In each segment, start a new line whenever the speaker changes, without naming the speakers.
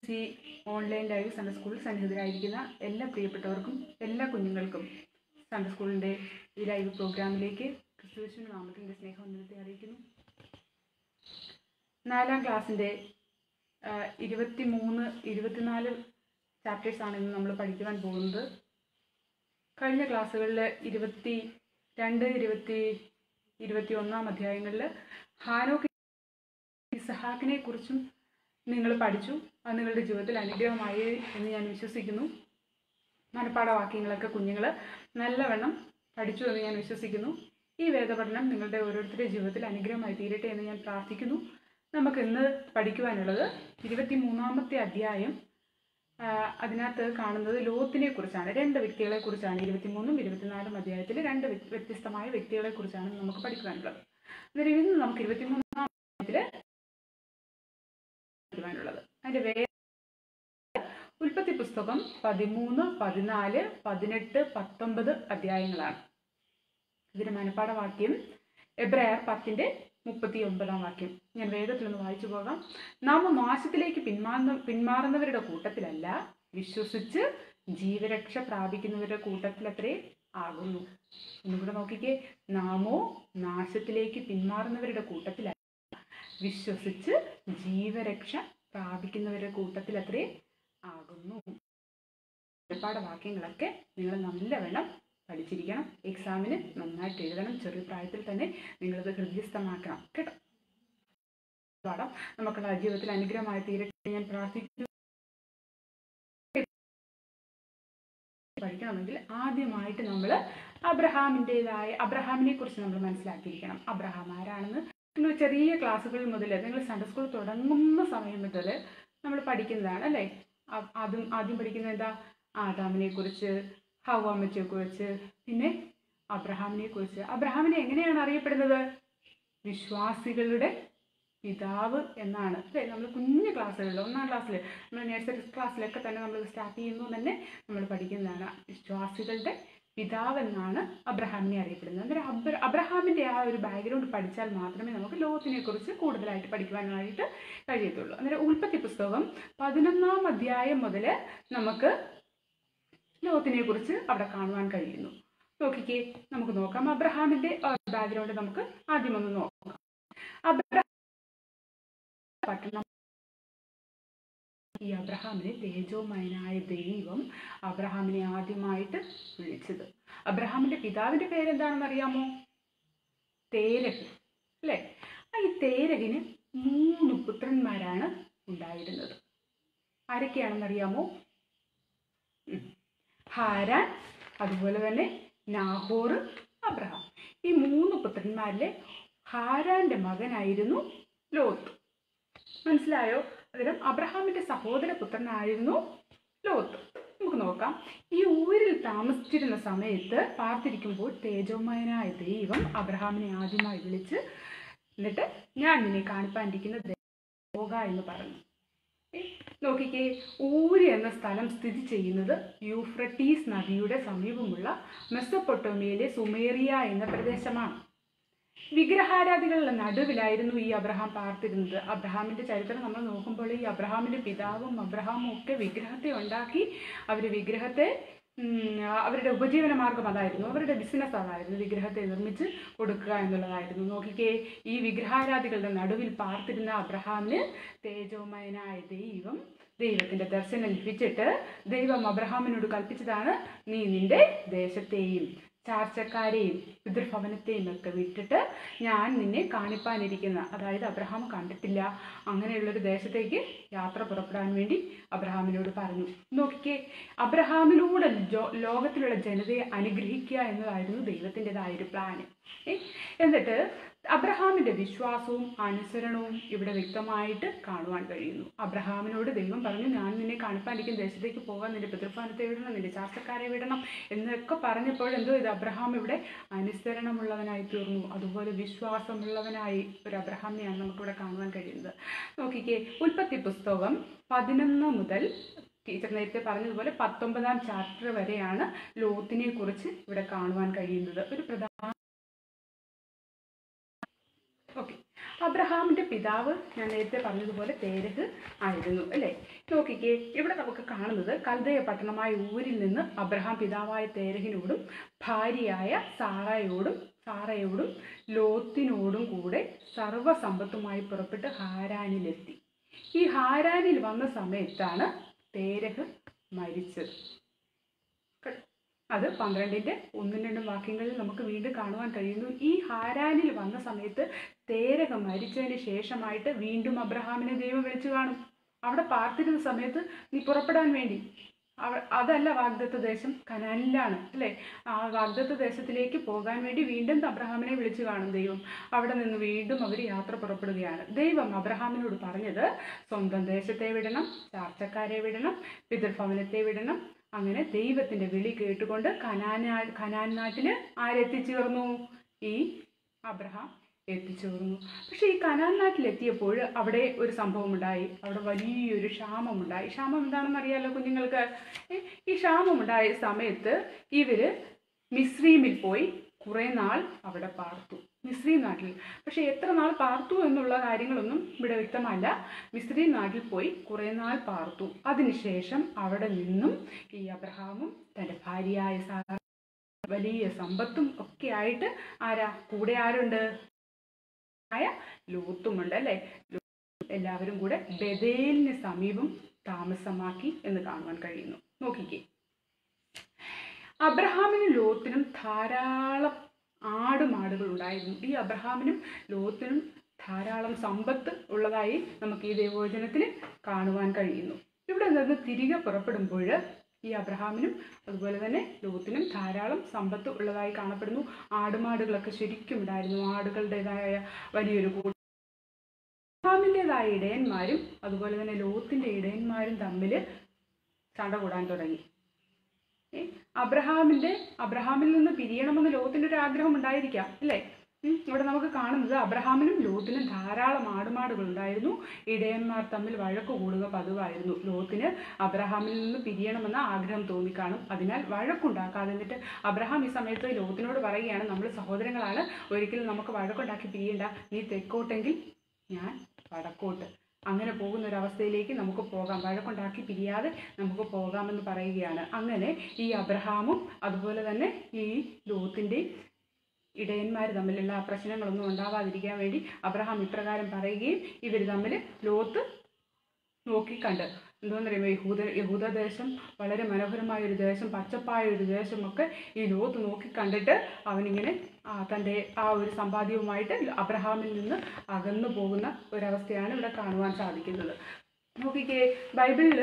ഈ online live Sunday സ്കൂളിൽ സന്നിഹിതരായിരിക്കുന്ന എല്ലാ പ്രിയപ്പെട്ടവർക്കും എല്ലാ കുഞ്ഞുങ്ങൾക്കും സൺഡേ സ്കൂളിൻ്റെ ഈ ലൈവ് പ്രോഗ്രാമിലേക്ക് ക്രിസ്തുവിശുവിൻ്റെ നാമത്തിൻ്റെ സ്നേഹവന്ദനത്തെ അറിയിക്കുന്നു നാലാം ക്ലാസ്സിൻ്റെ ഇരുപത്തി മൂന്ന് ഇരുപത്തിനാല് ചാപ്റ്റേഴ്സാണ് ഇന്ന് നമ്മൾ പഠിക്കുവാൻ പോകുന്നത് കഴിഞ്ഞ ക്ലാസ്സുകളിൽ ഇരുപത്തി രണ്ട് ഇരുപത്തി ഇരുപത്തി ഒന്നാം അധ്യായങ്ങളിൽ ഹാനോക്ക് ഇസഹാക്കിനെ കുറിച്ചും നിങ്ങൾ പഠിച്ചു അത് നിങ്ങളുടെ ജീവിതത്തിൽ അനുഗ്രഹമായി എന്ന് ഞാൻ വിശ്വസിക്കുന്നു മനപ്പാഠവാക്യങ്ങളൊക്കെ കുഞ്ഞുങ്ങൾ നല്ലവണ്ണം പഠിച്ചു എന്ന് ഞാൻ വിശ്വസിക്കുന്നു ഈ വേദപഠനം നിങ്ങളുടെ ഓരോരുത്തരുടെ ജീവിതത്തിൽ അനുഗ്രഹമായി തീരട്ടെ എന്ന് ഞാൻ പ്രാർത്ഥിക്കുന്നു നമുക്ക് ഇന്ന് പഠിക്കുവാനുള്ളത് ഇരുപത്തി മൂന്നാമത്തെ അധ്യായം ആ, അതിനകത്ത് കാണുന്നത് ലോത്തിനെ കുറിച്ചാണ് രണ്ട് വ്യക്തികളെ കുറിച്ചാണ് ഇരുപത്തിമൂന്നും ഇരുപത്തിനാലും അധ്യായത്തിൽ രണ്ട് വ്യ- വ്യത്യസ്തമായ വ്യക്തികളെ കുറിച്ചാണ് നമുക്ക് പഠിക്കുവാനുള്ളത് അന്നേരം ഇന്ന് നമുക്ക് ഇരുപത്തിമൂന്നാം അധ്യായത്തിൽ പഠിക്കുവാനുള്ളത് അതിന്റെ വേ ഉൽപ്പത്തി പുസ്തകം പതിമൂന്ന് പതിനാല് പതിനെട്ട് പത്തൊമ്പത് അധ്യായങ്ങളാണ് ഇതിന്റെ മനപ്പാഠവാക്യം എബ്രായർ പത്തിന്റെ മുപ്പത്തി ഒമ്പതാം വാക്യം ഞാൻ വേഗത്തിൽ ഒന്ന് വായിച്ചു പോകാം നാം നാശത്തിലേക്ക് പിന്മാറുന്ന പിന്മാറുന്നവരുടെ കൂട്ടത്തിലല്ല വിശ്വസിച്ച് ജീവരക്ഷ പ്രാപിക്കുന്നവരുടെ കൂട്ടത്തിലത്രേ ആകുന്നു ഒന്നുകൂടെ നോക്കിക്കേ നാമോ നാശത്തിലേക്ക് പിന്മാറുന്നവരുടെ കൂട്ടത്തിലല്ല വിശ്വസിച്ച് ജീവരക്ഷ പ്രാപിക്കുന്നവരുടെ കൂട്ടത്തിലത്രേ ആകുന്നു ഒരുപാട് വാക്യങ്ങളൊക്കെ നിങ്ങൾ നല്ലവണ്ണം പഠിച്ചിരിക്കണം എക്സാമിന് നന്നായിട്ട് എഴുതണം ചെറിയ പ്രായത്തിൽ തന്നെ നിങ്ങളത് ഹൃദയസ്ഥമാക്കണം കേട്ടോ പാഠം നമുക്കുള്ള ജീവിതത്തിൽ അനുഗ്രഹമായി തീരട്ടെ ഞാൻ പ്രാർത്ഥിക്കുന്നു പഠിക്കണമെങ്കിൽ ആദ്യമായിട്ട് നമ്മൾ അബ്രഹാമിൻ്റെതായ അബ്രഹാമിനെ കുറിച്ച് നമ്മൾ മനസ്സിലാക്കിയിരിക്കണം അബ്രഹാം ആരാണെന്ന് നിങ്ങൾ ചെറിയ ക്ലാസ്സുകളിൽ മുതൽ നിങ്ങൾ സൺഡേ സ്കൂൾ തുടങ്ങുന്ന സമയം മുതൽ നമ്മൾ പഠിക്കുന്നതാണ് അല്ലേ ആ- ആദ്യം ആദ്യം പഠിക്കുന്നത് എന്താ ആദാമിനെ കുറിച്ച് ഹവാമച്ചയെ കുറിച്ച് പിന്നെ അബ്രഹാമിനെ കുറിച്ച് അബ്രഹാമിനെ എങ്ങനെയാണ് അറിയപ്പെടുന്നത് വിശ്വാസികളുടെ പിതാവ് എന്നാണ് അല്ലേ നമ്മൾ കുഞ്ഞു ക്ലാസ്സുകളിൽ ഒന്നാം ക്ലാസ്സിൽ നമ്മൾ നഴ്സറി ക്ലാസ്സിലൊക്കെ തന്നെ നമ്മൾ സ്റ്റാർട്ട് ചെയ്യുമ്പോൾ തന്നെ നമ്മൾ പഠിക്കുന്നതാണ് വിശ്വാസികളുടെ പിതാവ് എന്നാണ് അബ്രഹാമിനെ അറിയപ്പെടുന്നത് അന്നേരം അബ്ര അബ്രഹാമിൻ്റെ ആ ഒരു ബാക്ക്ഗ്രൗണ്ട് പഠിച്ചാൽ മാത്രമേ നമുക്ക് ലോകത്തിനെ കുറിച്ച് കൂടുതലായിട്ട് പഠിക്കുവാനായിട്ട് കഴിയത്തുള്ളൂ അന്നേരം ഉൽപ്പത്തി പുസ്തകം പതിനൊന്നാം അധ്യായം മുതൽ നമുക്ക് ലോകത്തിനെ കുറിച്ച് അവിടെ കാണുവാൻ കഴിയുന്നു നോക്കിക്കേ നമുക്ക് നോക്കാം അബ്രഹാമിന്റെ ബാക്ക്ഗ്രൗണ്ട് നമുക്ക് ആദ്യം ഒന്ന് നോക്കാം അബ്രഹാം പട്ടണം ഈ അബ്രഹാമിനെ തേജോമയനായ ദൈവം അബ്രഹാമിനെ ആദ്യമായിട്ട് വിളിച്ചത് അബ്രഹാമിന്റെ പിതാവിന്റെ പേരെന്താണെന്ന് അറിയാമോ തേരഹ് അല്ലേ ആ ഈ തേരഹിന് മൂന്ന് പുത്രന്മാരാണ് ഉണ്ടായിരുന്നത് ആരൊക്കെയാണെന്നറിയാമോ ഉം. ഹാരാൻ അതുപോലെ തന്നെ നാഹോർ അബ്രഹാം ഈ മൂന്ന് പുത്രന്മാരിലെ ഹാരാന്റെ മകനായിരുന്നു ലോത്ത് മനസ്സിലായോ അന്നേരം അബ്രഹാമിന്റെ സഹോദര പുത്രനായിരുന്നു ലോത്ത് നമുക്ക് നോക്കാം ഈ ഊരിൽ താമസിച്ചിരുന്ന സമയത്ത് പാർത്തിരിക്കുമ്പോൾ തേജോമയനായ ദൈവം അബ്രഹാമിനെ ആദ്യമായി വിളിച്ച് എന്നിട്ട് ഞാൻ നിന്നെ കാണിപ്പാനിരിക്കുന്ന ദേ- പോക എന്ന് പറഞ്ഞു ഏ, നോക്കിക്കേ ഊര് എന്ന സ്ഥലം സ്ഥിതി ചെയ്യുന്നത് യൂഫ്രട്ടീസ് നദിയുടെ സമീപമുള്ള മെസ്സപ്പൊട്ടോമിയയിലെ സുമേറിയ എന്ന പ്രദേശമാണ് വിഗ്രഹാരാധികളുടെ നടുവിലായിരുന്നു ഈ അബ്രഹാം പാർത്തിരുന്നത് അബ്രഹാമിന്റെ ചരിത്രം നമ്മൾ നോക്കുമ്പോൾ ഈ അബ്രഹാമിന്റെ പിതാവും അബ്രഹാമും ഒക്കെ വിഗ്രഹത്തെ ഉണ്ടാക്കി അവർ വിഗ്രഹത്തെ ഉം, അവരുടെ ഉപജീവന മാർഗം അതായിരുന്നു അവരുടെ ബിസിനസ് അതായിരുന്നു വിഗ്രഹത്തെ നിർമ്മിച്ച് കൊടുക്കുക എന്നുള്ളതായിരുന്നു നോക്കിക്കേ ഈ വിഗ്രഹാരാധികളുടെ നടുവിൽ പാർത്തിരുന്ന അബ്രഹാമിന് തേജോമയനായ ദൈവം ദൈവത്തിന്റെ ദർശനം ലഭിച്ചിട്ട് ദൈവം അബ്രഹാമിനോട് കൽപ്പിച്ചതാണ് നീ നിന്റെ ദേശത്തെയും ചാർച്ചക്കാരെയും പിതൃഭവനത്തെയും ഒക്കെ വിട്ടിട്ട് ഞാൻ നിന്നെ കാണിപ്പാനിരിക്കുന്ന അതായത് അബ്രഹാം കണ്ടിട്ടില്ല അങ്ങനെയുള്ളൊരു ദേശത്തേക്ക് യാത്ര പുറപ്പെടാൻ വേണ്ടി അബ്രഹാമിനോട് പറഞ്ഞു നോക്കിക്കേ അബ്രഹാമിലൂടെ ജോ- ലോകത്തിലുള്ള ജനതയെ അനുഗ്രഹിക്കുക എന്നതായിരുന്നു ദൈവത്തിൻ്റെതായ ഒരു പ്ലാന് ഏ? എന്നിട്ട് അബ്രഹാമിന്റെ വിശ്വാസവും അനുസരണവും ഇവിടെ വ്യക്തമായിട്ട് കാണുവാൻ കഴിയുന്നു അബ്രഹാമിനോട് ദൈവം പറഞ്ഞു ഞാൻ നിന്നെ കാണിപ്പാനിരിക്കുന്ന ദേശത്തേക്ക് പോകാൻ നിന്റെ പിതൃസ്ഥാനത്തെ വിടണം നിന്റെ ശാസ്ത്രക്കാരെ വിടണം എന്നൊക്കെ പറഞ്ഞപ്പോൾ എന്തോ ഇത് അബ്രഹാം ഇവിടെ അനുസരണമുള്ളവനായി തീർന്നു അതുപോലെ വിശ്വാസമുള്ളവനായി ഒരു അബ്രഹാമിനെയാണ് നമുക്കിവിടെ കാണുവാൻ കഴിയുന്നത് നോക്കിക്കേ ഉൽപ്പത്തി പുസ്തകം പതിനൊന്ന് മുതൽ ടീച്ചർ നേരത്തെ പറഞ്ഞതുപോലെ പത്തൊമ്പതാം ചാപ്റ്റർ വരെയാണ് ലോത്തിനെ കുറിച്ച് ഇവിടെ കാണുവാൻ കഴിയുന്നത് ഒരു പ്രധാന ഓക്കെ അബ്രഹാമിൻ്റെ പിതാവ് ഞാൻ നേരത്തെ പറഞ്ഞതുപോലെ തേരഹ് ആയിരുന്നു അല്ലേ നോക്കിക്കേ ഇവിടെ നമുക്ക് കാണുന്നത് കൽദയ പട്ടണമായ ഊരിൽ നിന്ന് അബ്രഹാം പിതാവായ തേരഹിനോടും ഭാര്യയായ സാറയോടും സാറയോടും ലോത്തിനോടും കൂടെ സർവ്വസമ്പത്തുമായി പുറപ്പെട്ട് ഹാരാനിലെത്തി ഈ ഹാരാനിൽ വന്ന സമയത്താണ് തേരഹ് മരിച്ചത് കേട്ടോ? അത് പന്ത്രണ്ടിന്റെ ഒന്നും രണ്ടും വാക്യങ്ങളിൽ നമുക്ക് വീണ്ടും കാണുവാൻ കഴിയുന്നു ഈ ഹാരാനിൽ വന്ന സമയത്ത് തേരഹ മരിച്ചതിന് ശേഷമായിട്ട് വീണ്ടും അബ്രഹാമിനെ ദൈവം വിളിച്ചു കാണും അവിടെ പാർത്തിരുന്ന സമയത്ത് നീ പുറപ്പെടാൻ വേണ്ടി അവ അതല്ല വാഗ്ദത്ത ദേശം കനാനിലാണ് അല്ലേ ആ വാഗ്ദത്ത ദേശത്തിലേക്ക് പോകാൻ വേണ്ടി വീണ്ടും അബ്രഹാമിനെ വിളിച്ചു കാണും ദൈവം അവിടെ നിന്ന് വീണ്ടും അവർ യാത്ര പുറപ്പെടുകയാണ് ദൈവം അബ്രഹാമിനോട് പറഞ്ഞത് സ്വന്തം ദേശത്തെ വിടണം ചാർച്ചക്കാരെ വിടണം പിതൃഭവനത്തെ വിടണം അങ്ങനെ ദൈവത്തിന്റെ വിളി കേട്ടുകൊണ്ട് കനാനാ കനാൻ നാട്ടിൽ ആരെത്തിച്ചേർന്നു ഈ അബ്രഹാം എത്തിച്ചേർന്നു പക്ഷേ ഈ കനാൻ നാട്ടിലെത്തിയപ്പോൾ അവിടെ ഒരു സംഭവം ഉണ്ടായി അവിടെ വലിയൊരു ക്ഷാമമുണ്ടായി ക്ഷാമം എന്താണെന്ന് അറിയാലോ കുഞ്ഞുങ്ങൾക്ക് ഏ, ഈ ക്ഷാമമുണ്ടായ സമയത്ത് ഇവര് മിസ്രീമിൽ പോയി കുറേ നാൾ അവിടെ പാർത്തു മിസ്രീം നാട്ടിൽ പക്ഷേ എത്ര നാൾ പാർത്തു എന്നുള്ള കാര്യങ്ങളൊന്നും ഇവിടെ വ്യക്തമല്ല മിസ്രീം നാട്ടിൽ പോയി കുറേ നാൾ പാർത്തു അതിനുശേഷം അവിടെ നിന്നും ഈ അബ്രഹാമും തൻ്റെ ഭാര്യയായ സാറ വലിയ സമ്പത്തും ഒക്കെ ആയിട്ട് ആരാ കൂടെ ആരുണ്ട് ആയ ലൂത്തുമുണ്ട് അല്ലേ ലൂത്തും എല്ലാവരും കൂടെ ബദേലിന് സമീപം താമസമാക്കി എന്ന് കാണുവാൻ കഴിയുന്നു നോക്കിക്കേ അബ്രഹാമിനും ലോത്തിനും ധാരാളം ആടുമാടുകൾ ഉണ്ടായിരുന്നു ഈ അബ്രഹാമിനും ലോത്തിനും ധാരാളം സമ്പത്ത് ഉള്ളതായി നമുക്ക് ഈ ദൈവവചനത്തിൽ കാണുവാൻ കഴിയുന്നു ഇവിടെ നിന്ന് തിരികെ പുറപ്പെടുമ്പോൾ ഈ അബ്രഹാമിനും അതുപോലെ തന്നെ ലോത്തിനും ധാരാളം സമ്പത്ത് ഉള്ളതായി കാണപ്പെടുന്നു ആടുമാടുകളൊക്കെ ശരിക്കും ഉണ്ടായിരുന്നു ആടുകളുടേതായ വലിയൊരു കൂട്ടം അബ്രഹാമിൻ്റെതായ ഇടയന്മാരും അതുപോലെ തന്നെ ലോത്തിൻ്റെ ഇടയന്മാരും തമ്മിൽ ചണ്ട കൂടാൻ തുടങ്ങി ഏ, അബ്രഹാമിന്റെ അബ്രഹാമിൽ നിന്ന് പിരിയണമെന്ന് ലോകത്തിന്റെ ഒരു ആഗ്രഹം ഉണ്ടായിരിക്കാം അല്ലേ ഉം, ഇവിടെ നമുക്ക് കാണുന്നത് അബ്രഹാമിനും ലോത്തിനും ധാരാളം ആടുമാടുകൾ ഉണ്ടായിരുന്നു ഇടയന്മാർ തമ്മിൽ വഴക്ക് കൂടുക പതിവായിരുന്നു ലോത്തിന് അബ്രഹാമിൽ നിന്ന് പിരിയണമെന്ന ആഗ്രഹം തോന്നിക്കാണും അതിനാൽ വഴക്കുണ്ടാക്കാതെ എന്നിട്ട് അബ്രഹാം ഈ സമയത്ത് ലോത്തിനോട് പറയുകയാണ് നമ്മൾ സഹോദരങ്ങളാണ് ഒരിക്കലും നമുക്ക് വഴക്കുണ്ടാക്കി പിരിയണ്ട നീ തെക്കോട്ടെങ്കിൽ ഞാൻ വടക്കോട്ട് അങ്ങനെ പോകുന്ന ഒരു അവസ്ഥയിലേക്ക് നമുക്ക് പോകാം വഴക്കുണ്ടാക്കി പിരിയാതെ നമുക്ക് പോകാമെന്ന് പറയുകയാണ് അങ്ങനെ ഈ അബ്രഹാമും അതുപോലെ തന്നെ ഈ ലോത്തിൻ്റെയും ഇടയന്മാർ തമ്മിലുള്ള ആ പ്രശ്നങ്ങളൊന്നും ഉണ്ടാവാതിരിക്കാൻ വേണ്ടി അബ്രഹാം ഇപ്രകാരം പറയുകയും ഇവർ തമ്മിൽ ലോത്ത് നോക്കിക്കണ്ട് എന്തോന്ന് പറയുമ്പോൾ യഹൂദ യഹൂദദേശം വളരെ മനോഹരമായ ഒരു ദേശം പച്ചപ്പായ ഒരു ദേശമൊക്കെ ഈ ലോത്ത് നോക്കിക്കണ്ടിട്ട് അവനിങ്ങനെ ആ, തൻ്റെ ആ ഒരു സമ്പാദ്യവുമായിട്ട് അബ്രഹാമിൽ നിന്ന് അകന്നു പോകുന്ന ഒരവസ്ഥയാണ് ഇവിടെ കാണുവാൻ സാധിക്കുന്നത് നോക്കിക്കേ ബൈബിളിൽ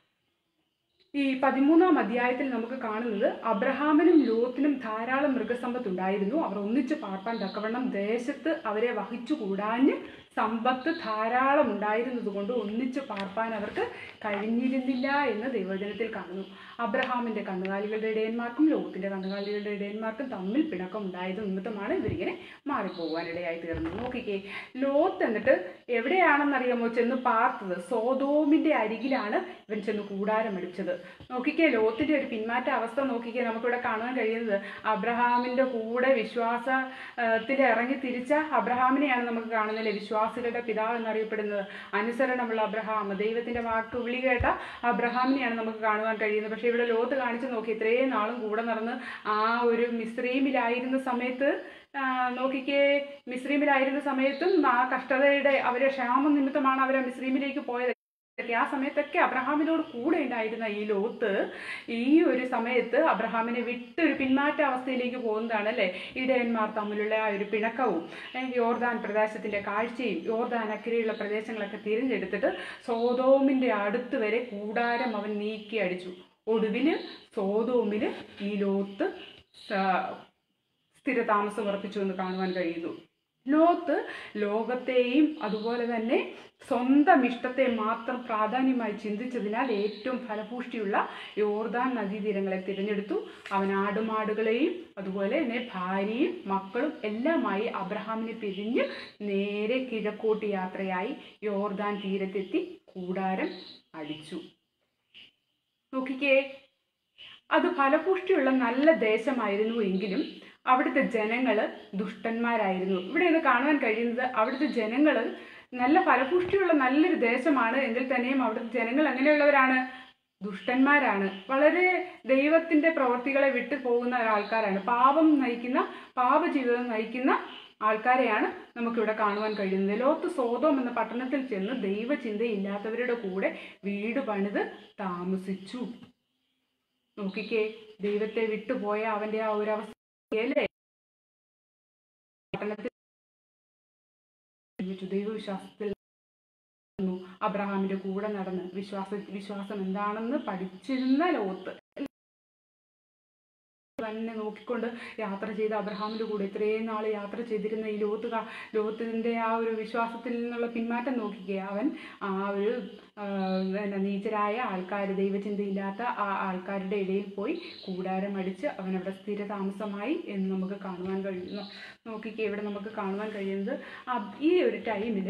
ഈ പതിമൂന്നാം അധ്യായത്തിൽ നമുക്ക് കാണുന്നത് അബ്രഹാമിനും ലോത്തിനും ധാരാളം മൃഗസമ്പത്ത് ഉണ്ടായിരുന്നു അവർ ഒന്നിച്ച് പാർപ്പാൻ തക്കവണ്ണം ദേശത്ത് അവരെ വഹിച്ചു കൂടാഞ്ഞ് സമ്പത്ത് ധാരാളം ഉണ്ടായിരുന്നത് കൊണ്ട് ഒന്നിച്ച് പാർപ്പാൻ അവർക്ക് കഴിഞ്ഞിരുന്നില്ല എന്ന് ദൈവജനത്തിൽ കാണുന്നു അബ്രഹാമിന്റെ കന്നുകാലികളുടെ ഇടയന്മാർക്കും ലോകത്തിന്റെ കന്നുകാലികളുടെ ഇടയന്മാർക്കും തമ്മിൽ പിണക്കം ഉണ്ടായത് നിമിത്തമാണ് ഇവരിങ്ങനെ മാറിപ്പോകാനിടയായി തീർന്നത് നോക്കിക്കേ ലോത്ത് എന്നിട്ട് എവിടെയാണെന്നറിയാമോ ചെന്ന് പാർത്തത് സോതോമിന്റെ അരികിലാണ് ഇവൻ ചെന്ന് കൂടാരം അടിച്ചത് നോക്കിക്കേ ലോത്തിന്റെ ഒരു പിന്മാറ്റ അവസ്ഥ നോക്കിക്കേ നമുക്കിവിടെ കാണാൻ കഴിയുന്നത് അബ്രഹാമിന്റെ കൂടെ വിശ്വാസത്തിൽ ഇറങ്ങി തിരിച്ച അബ്രഹാമിനെയാണ് നമുക്ക് കാണുന്നത് വിശ്വാസികളുടെ പിതാവ് എന്നറിയപ്പെടുന്നത് അനുസരണമുള്ള അബ്രഹാം ദൈവത്തിന്റെ വാക്ക് വിളി കേട്ട അബ്രഹാമിനെയാണ് നമുക്ക് കാണുവാൻ കഴിയുന്നത് പക്ഷേ ഇവിടെ ലോത്ത് കാണിച്ചു നോക്കി ഇത്രയും നാളും കൂടെ നടന്ന് ആ ഒരു മിസ്രീമിലായിരുന്ന സമയത്ത് ആ, നോക്കിക്കേ മിസ്രീമിലായിരുന്ന സമയത്തും ആ കഷ്ടതയുടെ അവരെ ക്ഷാമം നിമിത്തമാണ് അവർ മിസ്രീമിലേക്ക് പോയത് ആ സമയത്തൊക്കെ അബ്രഹാമിനോട് കൂടെ ഉണ്ടായിരുന്ന ഈ ലോത്ത് ഈ ഒരു സമയത്ത് അബ്രഹാമിനെ വിട്ടൊരു പിന്മാറ്റ അവസ്ഥയിലേക്ക് പോകുന്നതാണ് അല്ലേ ഇടയന്മാർ തമ്മിലുള്ള ആ ഒരു പിണക്കവും ഏ, യോർദാൻ പ്രദേശത്തിന്റെ കാഴ്ചയും യോർദാൻ അക്കരെയുള്ള പ്രദേശങ്ങളൊക്കെ തിരഞ്ഞെടുത്തിട്ട് സോതോമിന്റെ അടുത്ത് വരെ കൂടാരം അവൻ നീക്കി അടിച്ചു ഒടുവിൽ സോതോമിൽ ഈ ലോത്ത് സ- സ്ഥിരതാമസം ഉറപ്പിച്ചു എന്ന് കാണുവാൻ കഴിയുന്നു ലോത്ത് ലോകത്തെയും അതുപോലെ തന്നെ സ്വന്തം ഇഷ്ടത്തെ മാത്രം പ്രാധാന്യമായി ചിന്തിച്ചതിനാൽ ഏറ്റവും ഫലപുഷ്ടിയുള്ള യോർദാൻ നദീതീരങ്ങളെ തിരഞ്ഞെടുത്തു അവൻ ആടുമാടുകളെയും അതുപോലെ തന്നെ ഭാര്യയും മക്കളും എല്ലാമായി അബ്രഹാമിനെ പിരിഞ്ഞ് നേരെ കിഴക്കോട്ട് യാത്രയായി യോർദാൻ തീരത്തെത്തി കൂടാരം അടിച്ചു നോക്കിക്കേ അത് ഫലപുഷ്ടിയുള്ള നല്ല ദേശമായിരുന്നു എങ്കിലും അവിടുത്തെ ജനങ്ങൾ ദുഷ്ടന്മാരായിരുന്നു ഇവിടെ നിന്ന് കാണുവാൻ കഴിയുന്നത് അവിടുത്തെ ജനങ്ങൾ നല്ല ഫലപുഷ്ടിയുള്ള നല്ലൊരു ദേശമാണ് എങ്കിൽ തന്നെയും അവിടുത്തെ ജനങ്ങൾ എങ്ങനെയുള്ളവരാണ് ദുഷ്ടന്മാരാണ് വളരെ ദൈവത്തിന്റെ പ്രവൃത്തികളെ വിട്ടു പോകുന്ന ആൾക്കാരാണ് പാപം നയിക്കുന്ന പാപജീവിതം നയിക്കുന്ന ആൾക്കാരെയാണ് നമുക്കിവിടെ കാണുവാൻ കഴിയുന്നത് ലോത്ത് സോതോം എന്ന പട്ടണത്തിൽ ചെന്ന് ദൈവചിന്തയില്ലാത്തവരുടെ കൂടെ വീട് പണിത് താമസിച്ചു നോക്കിക്കേ ദൈവത്തെ വിട്ടുപോയ അവന്റെ ആ ഒരു അവസ്ഥയല്ലേ പട്ടണത്തിൽ ജീവിച്ചു. ദൈവവിശ്വാസത്തിൽ നടന്നു. അബ്രഹാമിന്റെ കൂടെ നടന്ന് വിശ്വാസ വിശ്വാസം എന്താണെന്ന് പഠിച്ചിരുന്ന ലോത്ത് തന്നെ നോക്കിക്കൊണ്ട് യാത്ര ചെയ്ത അബ്രഹാമിന്റെ കൂടെ ഇത്രയും നാൾ യാത്ര ചെയ്തിരുന്ന ഈ ലോത്ത് കാ- ലോത്തിന്റെ ആ ഒരു വിശ്വാസത്തിൽ നിന്നുള്ള പിന്മാറ്റം നോക്കിക്കേ അവൻ ആ ഒരു ആ, എന്നാ നീചരായ ആൾക്കാർ ദൈവചിന്തയില്ലാത്ത ആ ആൾക്കാരുടെ ഇടയിൽ പോയി കൂടാരം അടിച്ച് അവൻ അവിടെ സ്ഥിര താമസമായി എന്ന് നമുക്ക് കാണുവാൻ കഴിയുന്നു നോക്കിക്കേ ഇവിടെ നമുക്ക് കാണുവാൻ കഴിയുന്നത് ആ ഈ ഒരു ടൈമിൽ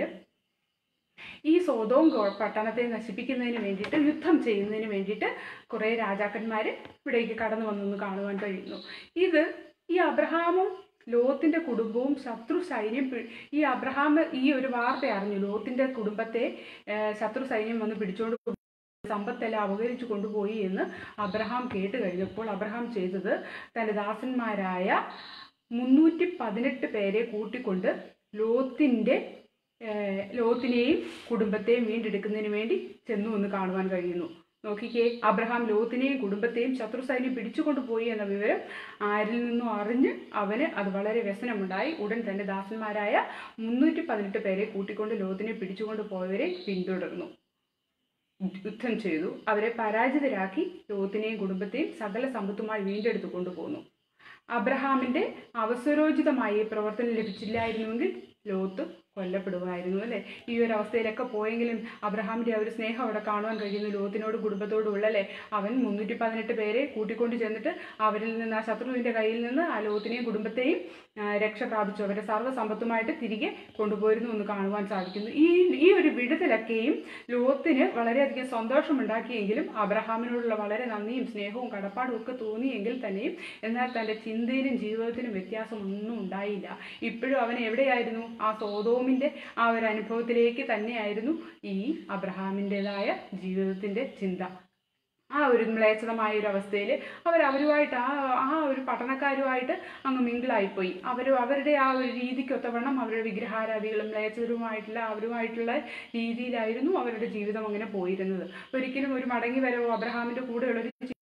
ഈ സോതോം ഗോ- പട്ടണത്തെ നശിപ്പിക്കുന്നതിന് വേണ്ടിയിട്ട് യുദ്ധം ചെയ്യുന്നതിന് വേണ്ടിയിട്ട് കുറേ രാജാക്കന്മാർ ഇവിടേക്ക് കടന്നു വന്നെന്ന് കാണുവാൻ കഴിയുന്നു ഇത് ഈ അബ്രഹാമും ലോത്തിന്റെ കുടുംബവും ശത്രു സൈന്യം പി- ഈ അബ്രഹാം ഈ ഒരു വാർത്ത അറിഞ്ഞു ലോത്തിന്റെ കുടുംബത്തെ ആ, ശത്രു സൈന്യം വന്ന് പിടിച്ചുകൊണ്ട് കൊ- സമ്പത്തെല്ലാം അപഹരിച്ചു കൊണ്ടുപോയി എന്ന് അബ്രഹാം കേട്ട് കഴിഞ്ഞപ്പോൾ അബ്രഹാം ചെയ്തത് തൻ്റെ ദാസന്മാരായ മുന്നൂറ്റി പതിനെട്ട് പേരെ കൂട്ടിക്കൊണ്ട് ലോത്തിന്റെ ഏഹ് ലോത്തിനെയും കുടുംബത്തെയും വീണ്ടെടുക്കുന്നതിന് വേണ്ടി ചെന്നു എന്ന് കാണുവാൻ കഴിയുന്നു നോക്കിക്കേ അബ്രഹാം ലോത്തിനെയും കുടുംബത്തെയും ശത്രു സൈന്യം പിടിച്ചുകൊണ്ടുപോയി എന്ന വിവരം ആരിൽ നിന്നും അറിഞ്ഞ് അവന് അത് വളരെ വ്യസനമുണ്ടായി ഉടൻ തന്റെ ദാസന്മാരായ മുന്നൂറ്റി പതിനെട്ട് പേരെ കൂട്ടിക്കൊണ്ട് ലോത്തിനെ പിടിച്ചുകൊണ്ട് പോയവരെ പിന്തുടർന്നു യുദ്ധം ചെയ്തു അവരെ പരാജിതരാക്കി ലോത്തിനെയും കുടുംബത്തെയും സകല സമ്പത്തുമായി വീണ്ടെടുത്തു കൊണ്ടുപോന്നു അബ്രഹാമിന്റെ അവസരോചിതമായി ഈ പ്രവർത്തനം ലഭിച്ചില്ലായിരുന്നുവെങ്കിൽ ലോത്ത് കൊല്ലപ്പെടുമായിരുന്നു അല്ലേ ഈ ഒരു അവസ്ഥയിലൊക്കെ പോയെങ്കിലും അബ്രഹാമിന്റെ ആ ഒരു സ്നേഹം അവിടെ കാണുവാൻ കഴിയുന്നു ലോത്തിനോട് കുടുംബത്തോടുള്ള അല്ലേ അവൻ മുന്നൂറ്റി പതിനെട്ട് പേരെ കൂട്ടിക്കൊണ്ട് ചെന്നിട്ട് അവരിൽ നിന്ന് ആ ശത്രുവിന്റെ കയ്യിൽ നിന്ന് ആ ലോത്തിനെയും കുടുംബത്തെയും ആ, രക്ഷ പ്രാപിച്ചു അവരുടെ സർവ്വസമ്പത്തുമായിട്ട് തിരികെ കൊണ്ടുപോയിരുന്നു എന്ന് കാണുവാൻ സാധിക്കുന്നു ഈ ഈ ഒരു വിടുതലൊക്കെയും ലോത്തിന് വളരെയധികം സന്തോഷമുണ്ടാക്കിയെങ്കിലും അബ്രഹാമിനോടുള്ള വളരെ നന്ദിയും സ്നേഹവും കടപ്പാടും ഒക്കെ തോന്നിയെങ്കിൽ തന്നെയും എന്നാൽ തൻ്റെ ചിന്തയിലും ജീവിതത്തിലും വ്യത്യാസമൊന്നും ഉണ്ടായില്ല ഇപ്പോഴും അവൻ എവിടെയായിരുന്നു ആ സോതോമിൻ്റെ ആ ഒരു അനുഭവത്തിലേക്ക് തന്നെയായിരുന്നു ഈ അബ്രഹാമിൻ്റെതായ ജീവിതത്തിൻ്റെ ചിന്ത ആ ഒരു മ്ലേച്ഛതമായ ഒരു അവസ്ഥയിൽ അവർ അവരുമായിട്ട് ആ ആ ഒരു പഠനക്കാരുമായിട്ട് അങ്ങ് മിങ്കിളായിപ്പോയി അവർ അവരുടെ ആ ഒരു രീതിക്കൊത്തവണ്ണം അവരുടെ വിഗ്രഹാരാധികളും മ്ലേച്ഛതരുമായിട്ടുള്ള അവരുമായിട്ടുള്ള രീതിയിലായിരുന്നു അവരുടെ ജീവിതം അങ്ങനെ പോയിരുന്നത് ഒരിക്കലും ഒരു മടങ്ങി വരവോ അബ്രഹാമിന്റെ കൂടെയുള്ളൊരു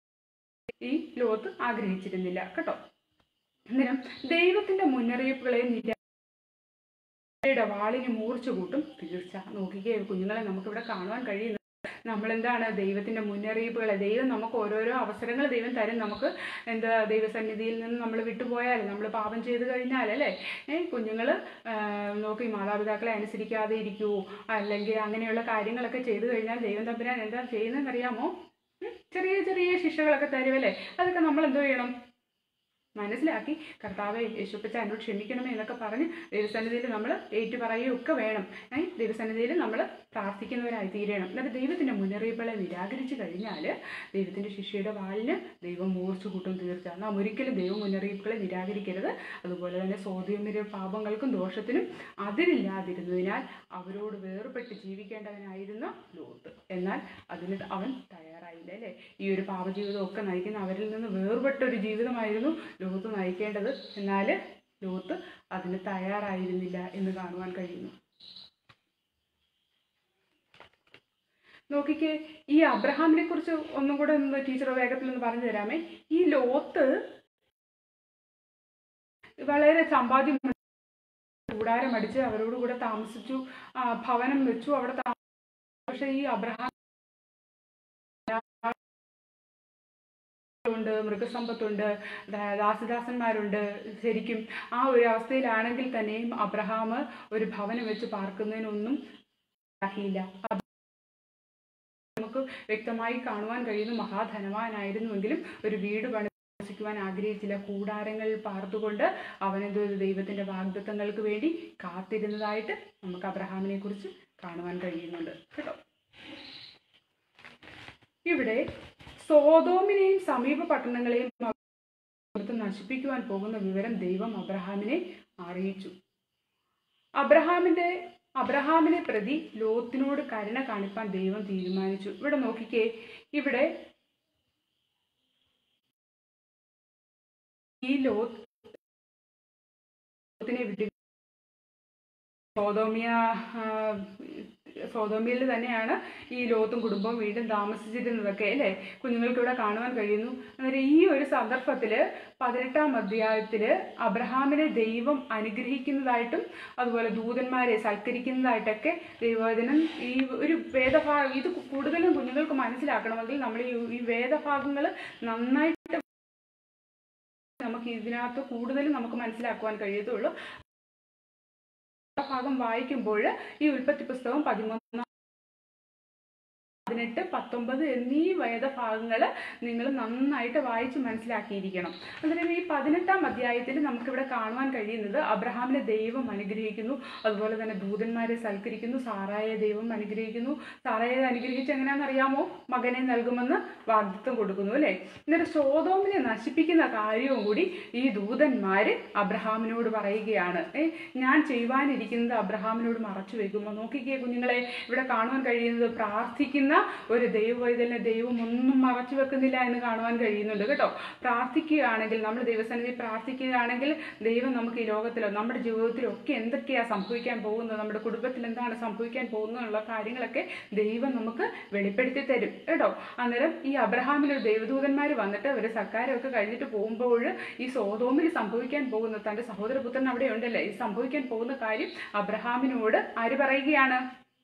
ഈ ലോത്ത് ആഗ്രഹിച്ചിരുന്നില്ല കേട്ടോ അന്നേരം ദൈവത്തിന്റെ മുന്നറിയിപ്പുകളെ നിരാശയുടെ വാളിന് മൂർച്ച കൂട്ടും തീർച്ച നോക്കിക്കേ കുഞ്ഞുങ്ങളെ നമുക്കിവിടെ കാണുവാൻ കഴിയുന്നത് നമ്മളെന്താണ് ദൈവത്തിന്റെ മുന്നറിയിപ്പുകളെ ദൈവം നമുക്ക് ഓരോരോ അവസരങ്ങൾ ദൈവം തരും നമുക്ക് എന്താ ദൈവസന്നിധിയിൽ നിന്ന് നമ്മൾ വിട്ടുപോയാൽ നമ്മൾ പാപം ചെയ്ത് കഴിഞ്ഞാൽ അല്ലേ ഏ കുഞ്ഞുങ്ങൾ നോക്കി മാതാപിതാക്കളെ അനുസരിക്കാതെ ഇരിക്കുവോ അല്ലെങ്കിൽ അങ്ങനെയുള്ള കാര്യങ്ങളൊക്കെ ചെയ്തു കഴിഞ്ഞാൽ ദൈവം തമ്പുരാൻ എന്താ ചെയ്യുന്നതെന്ന് അറിയാമോ ഉം? ചെറിയ ചെറിയ ശിക്ഷകളൊക്കെ തരുമല്ലേ അതൊക്കെ നമ്മൾ എന്തോ ചെയ്യണം മനസ്സിലാക്കി കർത്താവെ യേശുപ്പച്ച എന്നോട് ക്ഷമിക്കണമേ എന്നൊക്കെ പറഞ്ഞ് ദൈവസന്നിധിയിൽ നമ്മൾ ഏറ്റു പറയുകയും ഒക്കെ വേണം ഏ ദൈവസന്നിധിയിൽ നമ്മൾ പ്രാർത്ഥിക്കുന്നവരായി തീരണം എന്നിട്ട് ദൈവത്തിൻ്റെ മുന്നറിയിപ്പുകളെ നിരാകരിച്ചു കഴിഞ്ഞാൽ ദൈവത്തിൻ്റെ ശിഷ്യയുടെ വാലിന് ദൈവം മൂർച്ച കൂട്ടും തീർച്ച നാം ഒരിക്കലും ദൈവ മുന്നറിയിപ്പുകളെ നിരാകരിക്കരുത് അതുപോലെ തന്നെ സ്വാധീനത്തിന്റെ പാപങ്ങൾക്കും ദോഷത്തിനും അതിരില്ലാതിരുന്നതിനാൽ അവരോട് വേർപെട്ട് ജീവിക്കേണ്ടവനായിരുന്ന ലോത്ത് എന്നാൽ അതിന് അവൻ തയ്യാറായില്ല അല്ലേ ഈ ഒരു പാപജീവിതം ഒക്കെ നയിക്കുന്ന അവരിൽ നിന്ന് വേർപെട്ട ഒരു ജീവിതമായിരുന്നു ലോത്ത് നയിക്കേണ്ടത് എന്നാൽ ലോത്ത് അതിന് തയ്യാറായിരുന്നില്ല എന്ന് കാണുവാൻ കഴിയുന്നു നോക്കിക്കേ ഈ അബ്രഹാമിനെ കുറിച്ച് ഒന്നും കൂടെ ഒന്ന് ടീച്ചർ വേഗത്തിൽ ഒന്ന് പറഞ്ഞു തരാമേ ഈ ലോത്ത് വളരെ സമ്പാദ്യം കൂടാരം അടിച്ച് അവരോട് കൂടെ താമസിച്ചു ആ, ഭവനം വെച്ചു അവിടെ താ- പക്ഷെ ഈ അബ്രഹാം ഉണ്ട് മൃഗസമ്പത്തുണ്ട് ദാ- ദാസദാസന്മാരുണ്ട് ശരിക്കും ആ ഒരു അവസ്ഥയിലാണെങ്കിൽ തന്നെയും അബ്രഹാം ഒരു ഭവനം വെച്ച് പാർക്കുന്നതിനൊന്നും ആക്കിയില്ല നമുക്ക് വ്യക്തമായി കാണുവാൻ കഴിയുന്ന മഹാധനവാനായിരുന്നുവെങ്കിലും ഒരു വീട് പണി താമസിക്കുവാൻ ആഗ്രഹിച്ചില്ല കൂടാരങ്ങൾ പാർത്തുകൊണ്ട് അവനെന്തോ ഒരു ദൈവത്തിന്റെ വാഗ്ദത്തങ്ങൾക്ക് വേണ്ടി കാത്തിരുന്നതായിട്ട് നമുക്ക് അബ്രഹാമിനെ കുറിച്ച് കാണുവാൻ കഴിയുന്നുണ്ട് കേട്ടോ ഇവിടെ സോതോമിനെയും സമീപ പട്ടണങ്ങളെയും അവിടുത്തെ നശിപ്പിക്കുവാൻ പോകുന്ന വിവരം ദൈവം അബ്രഹാമിനെ അറിയിച്ചു അബ്രഹാമിന്റെ അബ്രഹാമിനെ പ്രതി ലോത്തിനോട് കരുണ കാണിപ്പാൻ ദൈവം തീരുമാനിച്ചു ഇവിടെ നോക്കിക്കേ ഇവിടെ ഈ ലോത്തിനെ വിട്ടു സോതോമിയ ആ, സോതോമിയയിൽ തന്നെയാണ് ഈ ലോത്തും കുടുംബവും വീണ്ടും താമസിച്ചിരുന്നതൊക്കെ അല്ലേ കുഞ്ഞുങ്ങൾക്ക് ഇവിടെ കാണുവാൻ കഴിയുന്നു അന്നേരം ഈ ഒരു സന്ദർഭത്തിൽ പതിനെട്ടാം അധ്യായത്തിൽ അബ്രഹാമിനെ ദൈവം അനുഗ്രഹിക്കുന്നതായിട്ടും അതുപോലെ ദൂതന്മാരെ സൽക്കരിക്കുന്നതായിട്ടൊക്കെ ദൈവവചനം ഈ ഒരു വേദഭാഗം ഇത് കൂടുതലും കുഞ്ഞുങ്ങൾക്ക് മനസ്സിലാക്കണമെങ്കിൽ നമ്മൾ ഈ ഈ വേദഭാഗങ്ങൾ നന്നായിട്ട് നമുക്ക് ഇതിനകത്ത് കൂടുതലും നമുക്ക് മനസ്സിലാക്കുവാൻ കഴിയത്തുള്ളൂ ആ ഭാഗം വായിക്കുമ്പോൾ ഈ ഉൽപ്പത്തി പുസ്തകം പതിമൂന്നാം പതിനെട്ട് പത്തൊമ്പത് എന്നീ വേദഭാഗങ്ങൾ നിങ്ങൾ നന്നായിട്ട് വായിച്ച് മനസ്സിലാക്കിയിരിക്കണം അന്നേരം ഈ പതിനെട്ടാം അധ്യായത്തിൽ നമുക്കിവിടെ കാണുവാൻ കഴിയുന്നത് അബ്രഹാമിനെ ദൈവം അനുഗ്രഹിക്കുന്നു അതുപോലെ തന്നെ ദൂതന്മാരെ സൽക്കരിക്കുന്നു സാറായെ ദൈവം അനുഗ്രഹിക്കുന്നു സാറായെ അനുഗ്രഹിച്ച് എങ്ങനെയാണെന്ന് അറിയാമോ മകനെ നൽകുമെന്ന് വാഗ്ദത്വം കൊടുക്കുന്നു അല്ലേ എന്നിട്ട് സോതോമിനെ നശിപ്പിക്കുന്ന കാര്യവും കൂടി ഈ ദൂതന്മാര് അബ്രഹാമിനോട് പറയുകയാണ് ഏ ഞാൻ ചെയ്യുവാനിരിക്കുന്നത് അബ്രഹാമിനോട് മറച്ചു വെക്കുമ്പോൾ നോക്കിക്കേ കുഞ്ഞുങ്ങളെ ഇവിടെ കാണുവാൻ കഴിയുന്നത് പ്രാർത്ഥിക്കുന്ന ഒരു ദൈവവൈതലിനെ ദൈവം ഒന്നും മറച്ചു വെക്കുന്നില്ല എന്ന് കാണുവാൻ കഴിയുന്നുണ്ട് കേട്ടോ പ്രാർത്ഥിക്കുകയാണെങ്കിൽ നമ്മൾ ദൈവസന്നിധി പ്രാർത്ഥിക്കുകയാണെങ്കിൽ ദൈവം നമുക്ക് ഈ ലോകത്തിലോ നമ്മുടെ ജീവിതത്തിലോ ഒക്കെ എന്തൊക്കെയാണ് സംഭവിക്കാൻ പോകുന്നത് നമ്മുടെ കുടുംബത്തിൽ എന്താണ് സംഭവിക്കാൻ പോകുന്നത് എന്നുള്ള കാര്യങ്ങളൊക്കെ ദൈവം നമുക്ക് വെളിപ്പെടുത്തി തരും കേട്ടോ അന്നേരം ഈ അബ്രഹാമിൽ ഒരു ദൈവദൂതന്മാർ വന്നിട്ട് അവർ സൽക്കാരമൊക്കെ കഴിഞ്ഞിട്ട് പോകുമ്പോൾ ഈ സോതോമിൽ സംഭവിക്കാൻ പോകുന്ന തൻ്റെ സഹോദരപുത്രൻ അവിടെ ഉണ്ടല്ലേ ഈ സംഭവിക്കാൻ പോകുന്ന കാര്യം അബ്രഹാമിനോട് ആര് പറയുകയാണ്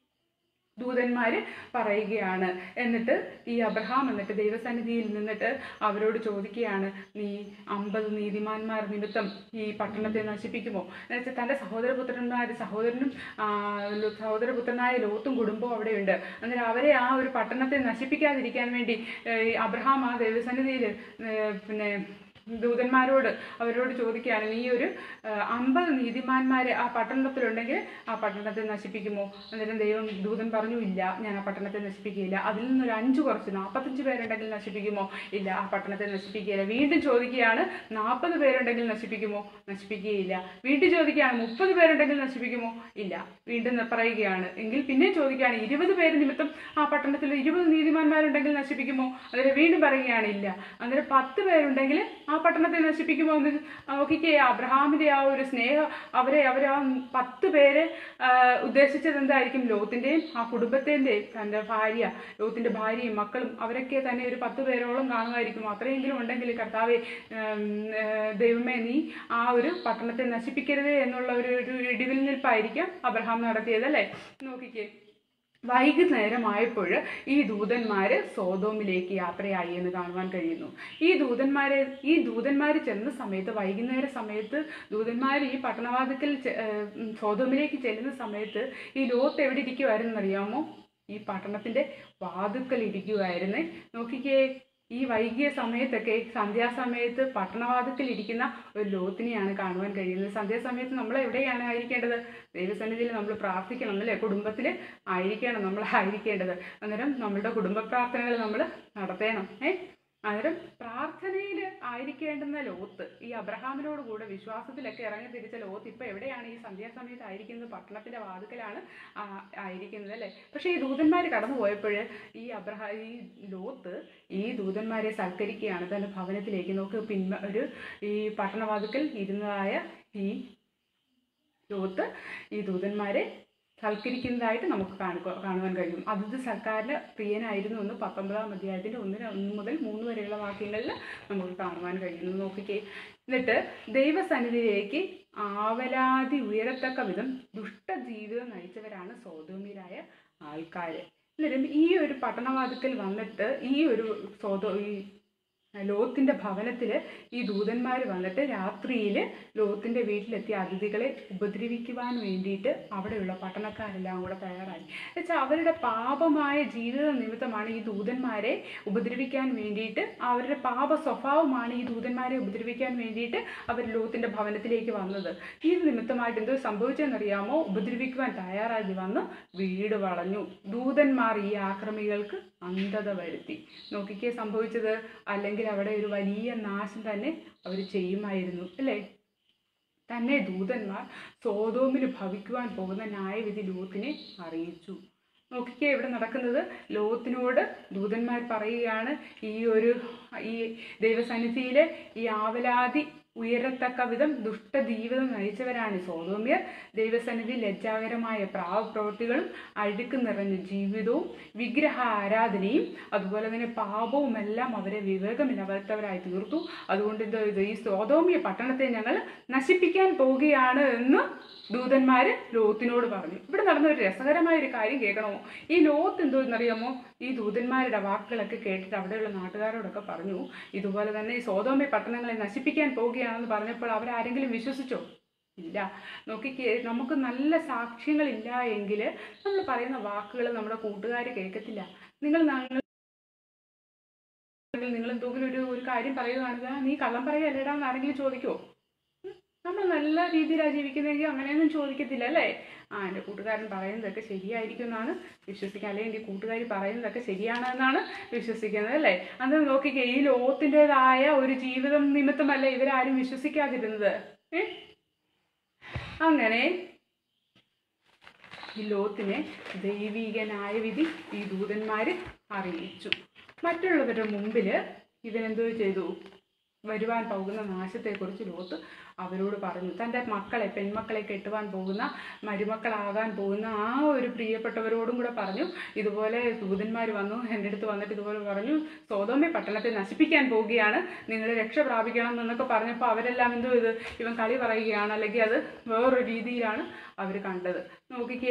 ദൂതന്മാര് പറയുകയാണ് എന്നിട്ട് ഈ അബ്രഹാം എന്നിട്ട് ദൈവസന്നിധിയിൽ നിന്നിട്ട് അവരോട് ചോദിക്കുകയാണ് നീ അമ്പത് നീതിമാന്മാർ നിമിത്തം ഈ പട്ടണത്തെ നശിപ്പിക്കുമോ എന്നുവെച്ചാൽ തൻ്റെ സഹോദരപുത്രന്മാർ സഹോദരനും ആ, ലോ- സഹോദരപുത്രനായ ലോത്തും കുടുംബവും അവിടെയുണ്ട് അന്നേരം അവരെ ആ ഒരു പട്ടണത്തെ നശിപ്പിക്കാതിരിക്കാൻ വേണ്ടി ഏ, ഈ അബ്രഹാം ആ ദൈവസന്നിധിയിൽ പിന്നെ ദൂതന്മാരോട് അവരോട് ചോദിക്കുകയാണ് നീ ഒരു അമ്പത് നീതിമാന്മാരെ ആ പട്ടണത്തിലുണ്ടെങ്കിൽ ആ പട്ടണത്തെ നശിപ്പിക്കുമോ അന്നേരം ദൈവം ദൂതൻ പറഞ്ഞു ഇല്ല ഞാൻ ആ പട്ടണത്തെ നശിപ്പിക്കുകയില്ല അതിൽ നിന്നൊരു അഞ്ച് കുറച്ച് നാൽപ്പത്തഞ്ച് പേരുണ്ടെങ്കിൽ നശിപ്പിക്കുമോ ഇല്ല ആ പട്ടണത്തെ നശിപ്പിക്കുകയില്ല വീണ്ടും ചോദിക്കുകയാണ് നാൽപ്പത് പേരുണ്ടെങ്കിൽ നശിപ്പിക്കുമോ നശിപ്പിക്കുകയില്ല വീണ്ടും ചോദിക്കുകയാണ് മുപ്പത് പേരുണ്ടെങ്കിൽ നശിപ്പിക്കുമോ ഇല്ല വീണ്ടും പറയുകയാണ് എങ്കിൽ പിന്നെ ചോദിക്കുകയാണ് ഇരുപത് പേര് നിമിത്തം ആ പട്ടണത്തിൽ ഇരുപത് നീതിമാന്മാരുണ്ടെങ്കിൽ നശിപ്പിക്കുമോ അന്നേരം വീണ്ടും പറയുകയാണ് ഇല്ല അന്നേരം പത്ത് പേരുണ്ടെങ്കിൽ ആ പട്ടണത്തെ നശിപ്പിക്കുമോ എന്ന് നോക്കിക്കേ അബ്രഹാമിന്റെ ആ ഒരു സ്നേഹം അവരെ അവർ ആ പത്ത് പേര് ആ, ഉദ്ദേശിച്ചത് എന്തായിരിക്കും ലോത്തിന്റെയും ആ കുടുംബത്തിന്റെയും തന്റെ ഭാര്യ ലോത്തിന്റെ ഭാര്യയും മക്കളും അവരൊക്കെ തന്നെ ഒരു പത്ത് പേരോളം കാണുമായിരിക്കും അത്രയെങ്കിലും ഉണ്ടെങ്കിൽ കർത്താവെ ഉം, ഏ, ദൈവമേ നീ ആ ഒരു പട്ടണത്തെ നശിപ്പിക്കരുത് എന്നുള്ള ഒരു ഒരു ഇടിവിൽ നിൽപ്പായിരിക്കാം അബ്രഹാം നടത്തിയത് അല്ലേ നോക്കിക്കേ വൈകുന്നേരമായപ്പോൾ ഈ ദൂതന്മാര് സോതോമിലേക്ക് യാത്രയായി എന്ന് കാണുവാൻ കഴിയുന്നു ഈ ദൂതന്മാരെ ഈ ദൂതന്മാർ ചെന്ന സമയത്ത് വൈകുന്നേര സമയത്ത് ദൂതന്മാർ ഈ പട്ടണവാതിക്കൽ ചെ- ഏർ ഉം സോതോമിലേക്ക് ചെല്ലുന്ന സമയത്ത് ഈ ലോത്ത് എവിടെ ഇരിക്കുമായിരുന്നു അറിയാമോ ഈ പട്ടണത്തിന്റെ വാതുക്കൽ ഇരിക്കുമായിരുന്നേ നോക്കിക്കേ ഈ വൈകിയ സമയത്തൊക്കെ സന്ധ്യാസമയത്ത് പട്ടണവാദത്തിൽ ഇരിക്കുന്ന ഒരു ലോത്തിനെയാണ് കാണുവാൻ കഴിയുന്നത് സന്ധ്യാസമയത്ത് നമ്മൾ എവിടെയാണ് ആയിരിക്കേണ്ടത് ദൈവസന്നിധിയിൽ നമ്മൾ പ്രാർത്ഥിക്കണം അല്ലേ കുടുംബത്തിൽ ആയിരിക്കണം നമ്മൾ ആയിരിക്കേണ്ടത് അന്നേരം നമ്മളുടെ കുടുംബ പ്രാർത്ഥനകൾ നമ്മൾ നടത്തണം ഏ അന്നേരം പ്രാർത്ഥനയിൽ ആയിരിക്കേണ്ടുന്ന ലോത്ത് ഈ അബ്രഹാമിനോട് കൂടെ വിശ്വാസത്തിലൊക്കെ ഇറങ്ങി തിരിച്ച ലോത്ത് ഇപ്പൊ എവിടെയാണ് ഈ സന്ധ്യാസമയത്ത് ആയിരിക്കുന്നത് പട്ടണത്തിന്റെ വാതുക്കലാണ് ആ, ആയിരിക്കുന്നത് അല്ലേ പക്ഷേ ഈ ദൂതന്മാർ കടന്നു പോയപ്പോൾ ഈ അബ്രഹാ ഈ ലോത്ത് ഈ ദൂതന്മാരെ സൽക്കരിക്കുകയാണ് തന്റെ ഭവനത്തിലേക്ക് നോക്ക് പിന്മ ഒരു ഈ പട്ടണവാതുക്കൽ ഇരുന്നതായ ഈ ലോത്ത് ഈ ദൂതന്മാരെ സൽക്കരിക്കുന്നതായിട്ട് നമുക്ക് കാണുക കാണുവാൻ കഴിയും അതിഥി സർക്കാരിന് പ്രിയനായിരുന്നു എന്ന് പത്തൊമ്പതാം അധ്യായത്തിന്റെ ഒന്നിന് ഒന്ന് മുതൽ മൂന്ന് വരെയുള്ള വാക്യങ്ങളിൽ നമുക്ക് കാണുവാൻ കഴിയുന്നു നോക്കിക്കേ എന്നിട്ട് ദൈവസന്നിധിയിലേക്ക് ആവലാതി ഉയരത്തക്ക വിധം ദുഷ്ടജീവിതം നയിച്ചവരാണ് സോതോമിയരായ ആൾക്കാർ എന്നിട്ടും ഈ ഒരു പട്ടണവാതിക്കൽ വന്നിട്ട് ഈ ഒരു സോതോ ഈ ലോത്തിന്റെ ഭവനത്തിൽ ഈ ദൂതന്മാർ വന്നിട്ട് രാത്രിയിൽ ലോത്തിന്റെ വീട്ടിലെത്തിയ അതിഥികളെ ഉപദ്രവിക്കുവാൻ വേണ്ടിയിട്ട് അവിടെയുള്ള പട്ടണക്കാരെല്ലാം കൂടെ തയ്യാറായി എന്നുവെച്ചാൽ അവരുടെ പാപമായ ജീവിത നിമിത്തമാണ് ഈ ദൂതന്മാരെ ഉപദ്രവിക്കാൻ വേണ്ടിയിട്ട് അവരുടെ പാപ സ്വഭാവമാണ് ഈ ദൂതന്മാരെ ഉപദ്രവിക്കാൻ വേണ്ടിയിട്ട് അവർ ലോത്തിന്റെ ഭവനത്തിലേക്ക് വന്നത് ഈ നിമിത്തമായിട്ട് എന്തോ സംഭവിച്ചെന്നറിയാമോ ഉപദ്രവിക്കുവാൻ തയ്യാറായി വന്ന് വീട് വളഞ്ഞു ദൂതന്മാർ ഈ ആക്രമികൾക്ക് അന്ധത വരുത്തി നോക്കിക്കേ സംഭവിച്ചത് അല്ലെങ്കിൽ അല്ലെങ്കിൽ അവിടെ ഒരു വലിയ നാശം തന്നെ അവർ ചെയ്യുമായിരുന്നു അല്ലേ തന്നെ ദൂതന്മാർ സോതോമിന് ഭവിക്കുവാൻ പോകുന്ന ന്യായവിധി ലോത്തിനെ അറിയിച്ചു നോക്കിക്കേ ഇവിടെ നടക്കുന്നത് ലോത്തിനോട് ദൂതന്മാർ പറയുകയാണ് ഈ ഒരു ഈ ദൈവസന്നിധിയിലെ ഈ ആവലാതി ഉയരത്തക്ക വിധം ദുഷ്ടജീവിതം നയിച്ചവരാണ് ഈ സോതോമ്യർ ദൈവസന്നിധി ലജ്ജാകരമായ പ്രാവപ്രവൃത്തികളും അഴുക്ക് നിറഞ്ഞ ജീവിതവും വിഗ്രഹ ആരാധനയും അതുപോലെ തന്നെ പാപവും എല്ലാം അവരെ വിവേകമില്ലാത്തവരായി തീർത്തു അതുകൊണ്ട് ഇത് ഇത് ഈ സോതോമ്യ പട്ടണത്തെ ഞങ്ങൾ നശിപ്പിക്കാൻ പോവുകയാണ് എന്ന് ദൂതന്മാർ ലോത്തിനോട് പറഞ്ഞു ഇവിടെ നടന്ന ഒരു രസകരമായ ഒരു കാര്യം കേൾക്കണമോ ഈ ലോത്ത് എന്തോ എന്നറിയാമോ ഈ ദൂതന്മാരുടെ വാക്കുകളൊക്കെ കേട്ടിട്ട് അവിടെയുള്ള നാട്ടുകാരോടൊക്കെ പറഞ്ഞു ഇതുപോലെ തന്നെ ഈ സോതോമ്യ പട്ടണങ്ങളെ നശിപ്പിക്കാൻ പോവുകയാണെന്ന് പറഞ്ഞപ്പോൾ അവരാരെങ്കിലും വിശ്വസിച്ചോ ഇല്ല നോക്കിക്കേ നമുക്ക് നല്ല സാക്ഷ്യങ്ങളില്ല എങ്കിൽ നമ്മൾ പറയുന്ന വാക്കുകൾ നമ്മുടെ കൂട്ടുകാർ കേൾക്കത്തില്ല നിങ്ങൾ ഞങ്ങൾ നിങ്ങൾ എന്തെങ്കിലും ഒരു ഒരു കാര്യം പറയുകയാണെങ്കിൽ "ആ, നീ കള്ളം പറയല്ലേടാ എന്ന് ആരെങ്കിലും ചോദിക്കുമോ നമ്മൾ നല്ല രീതിയിലാണ് ജീവിക്കുന്നതെങ്കിൽ അങ്ങനെയൊന്നും ചോദിക്കത്തില്ല അല്ലേ ആ എൻ്റെ കൂട്ടുകാരൻ പറയുന്നതൊക്കെ ശരിയായിരിക്കും എന്നാണ് വിശ്വസിക്കുക അല്ലെങ്കിൽ എൻ്റെ കൂട്ടുകാരി പറയുന്നതൊക്കെ ശരിയാണെന്നാണ് വിശ്വസിക്കുന്നത് അല്ലേ അന്ന് നോക്കിക്കേ ഈ ലോകത്തിൻ്റെതായ ഒരു ജീവിതം നിമിത്തമല്ല ഇവരാരും വിശ്വസിക്കാതിരുന്നത് ഏ അങ്ങനെ ഈ ലോത്തിനെ ദൈവീക ന്യായവിധി ഈ ദൂതന്മാർ അറിയിച്ചു മറ്റുള്ളവരുടെ മുമ്പിൽ ഇവനെന്തോ ചെയ്തു വരുവാൻ പോകുന്ന നാശത്തെക്കുറിച്ച് ലോത്ത് അവരോട് പറഞ്ഞു തൻ്റെ മക്കളെ പെൺമക്കളെ കെട്ടുവാൻ പോകുന്ന മരുമക്കളാകാൻ പോകുന്ന ആ ഒരു പ്രിയപ്പെട്ടവരോടും കൂടെ പറഞ്ഞു ഇതുപോലെ ദൂതന്മാർ വന്നു എൻ്റെ അടുത്ത് വന്നിട്ട് ഇതുപോലെ പറഞ്ഞു സോതോമ്യ പട്ടണത്തെ നശിപ്പിക്കാൻ പോവുകയാണ് നിങ്ങൾ രക്ഷ പ്രാപിക്കണം എന്നൊക്കെ പറഞ്ഞപ്പോൾ അവരെല്ലാം എന്തോ ഇത് ഇവൻ കളി പറയുകയാണ് അല്ലെങ്കിൽ അത് വേറൊരു രീതിയിലാണ് അവർ കണ്ടത് നോക്കിക്കേ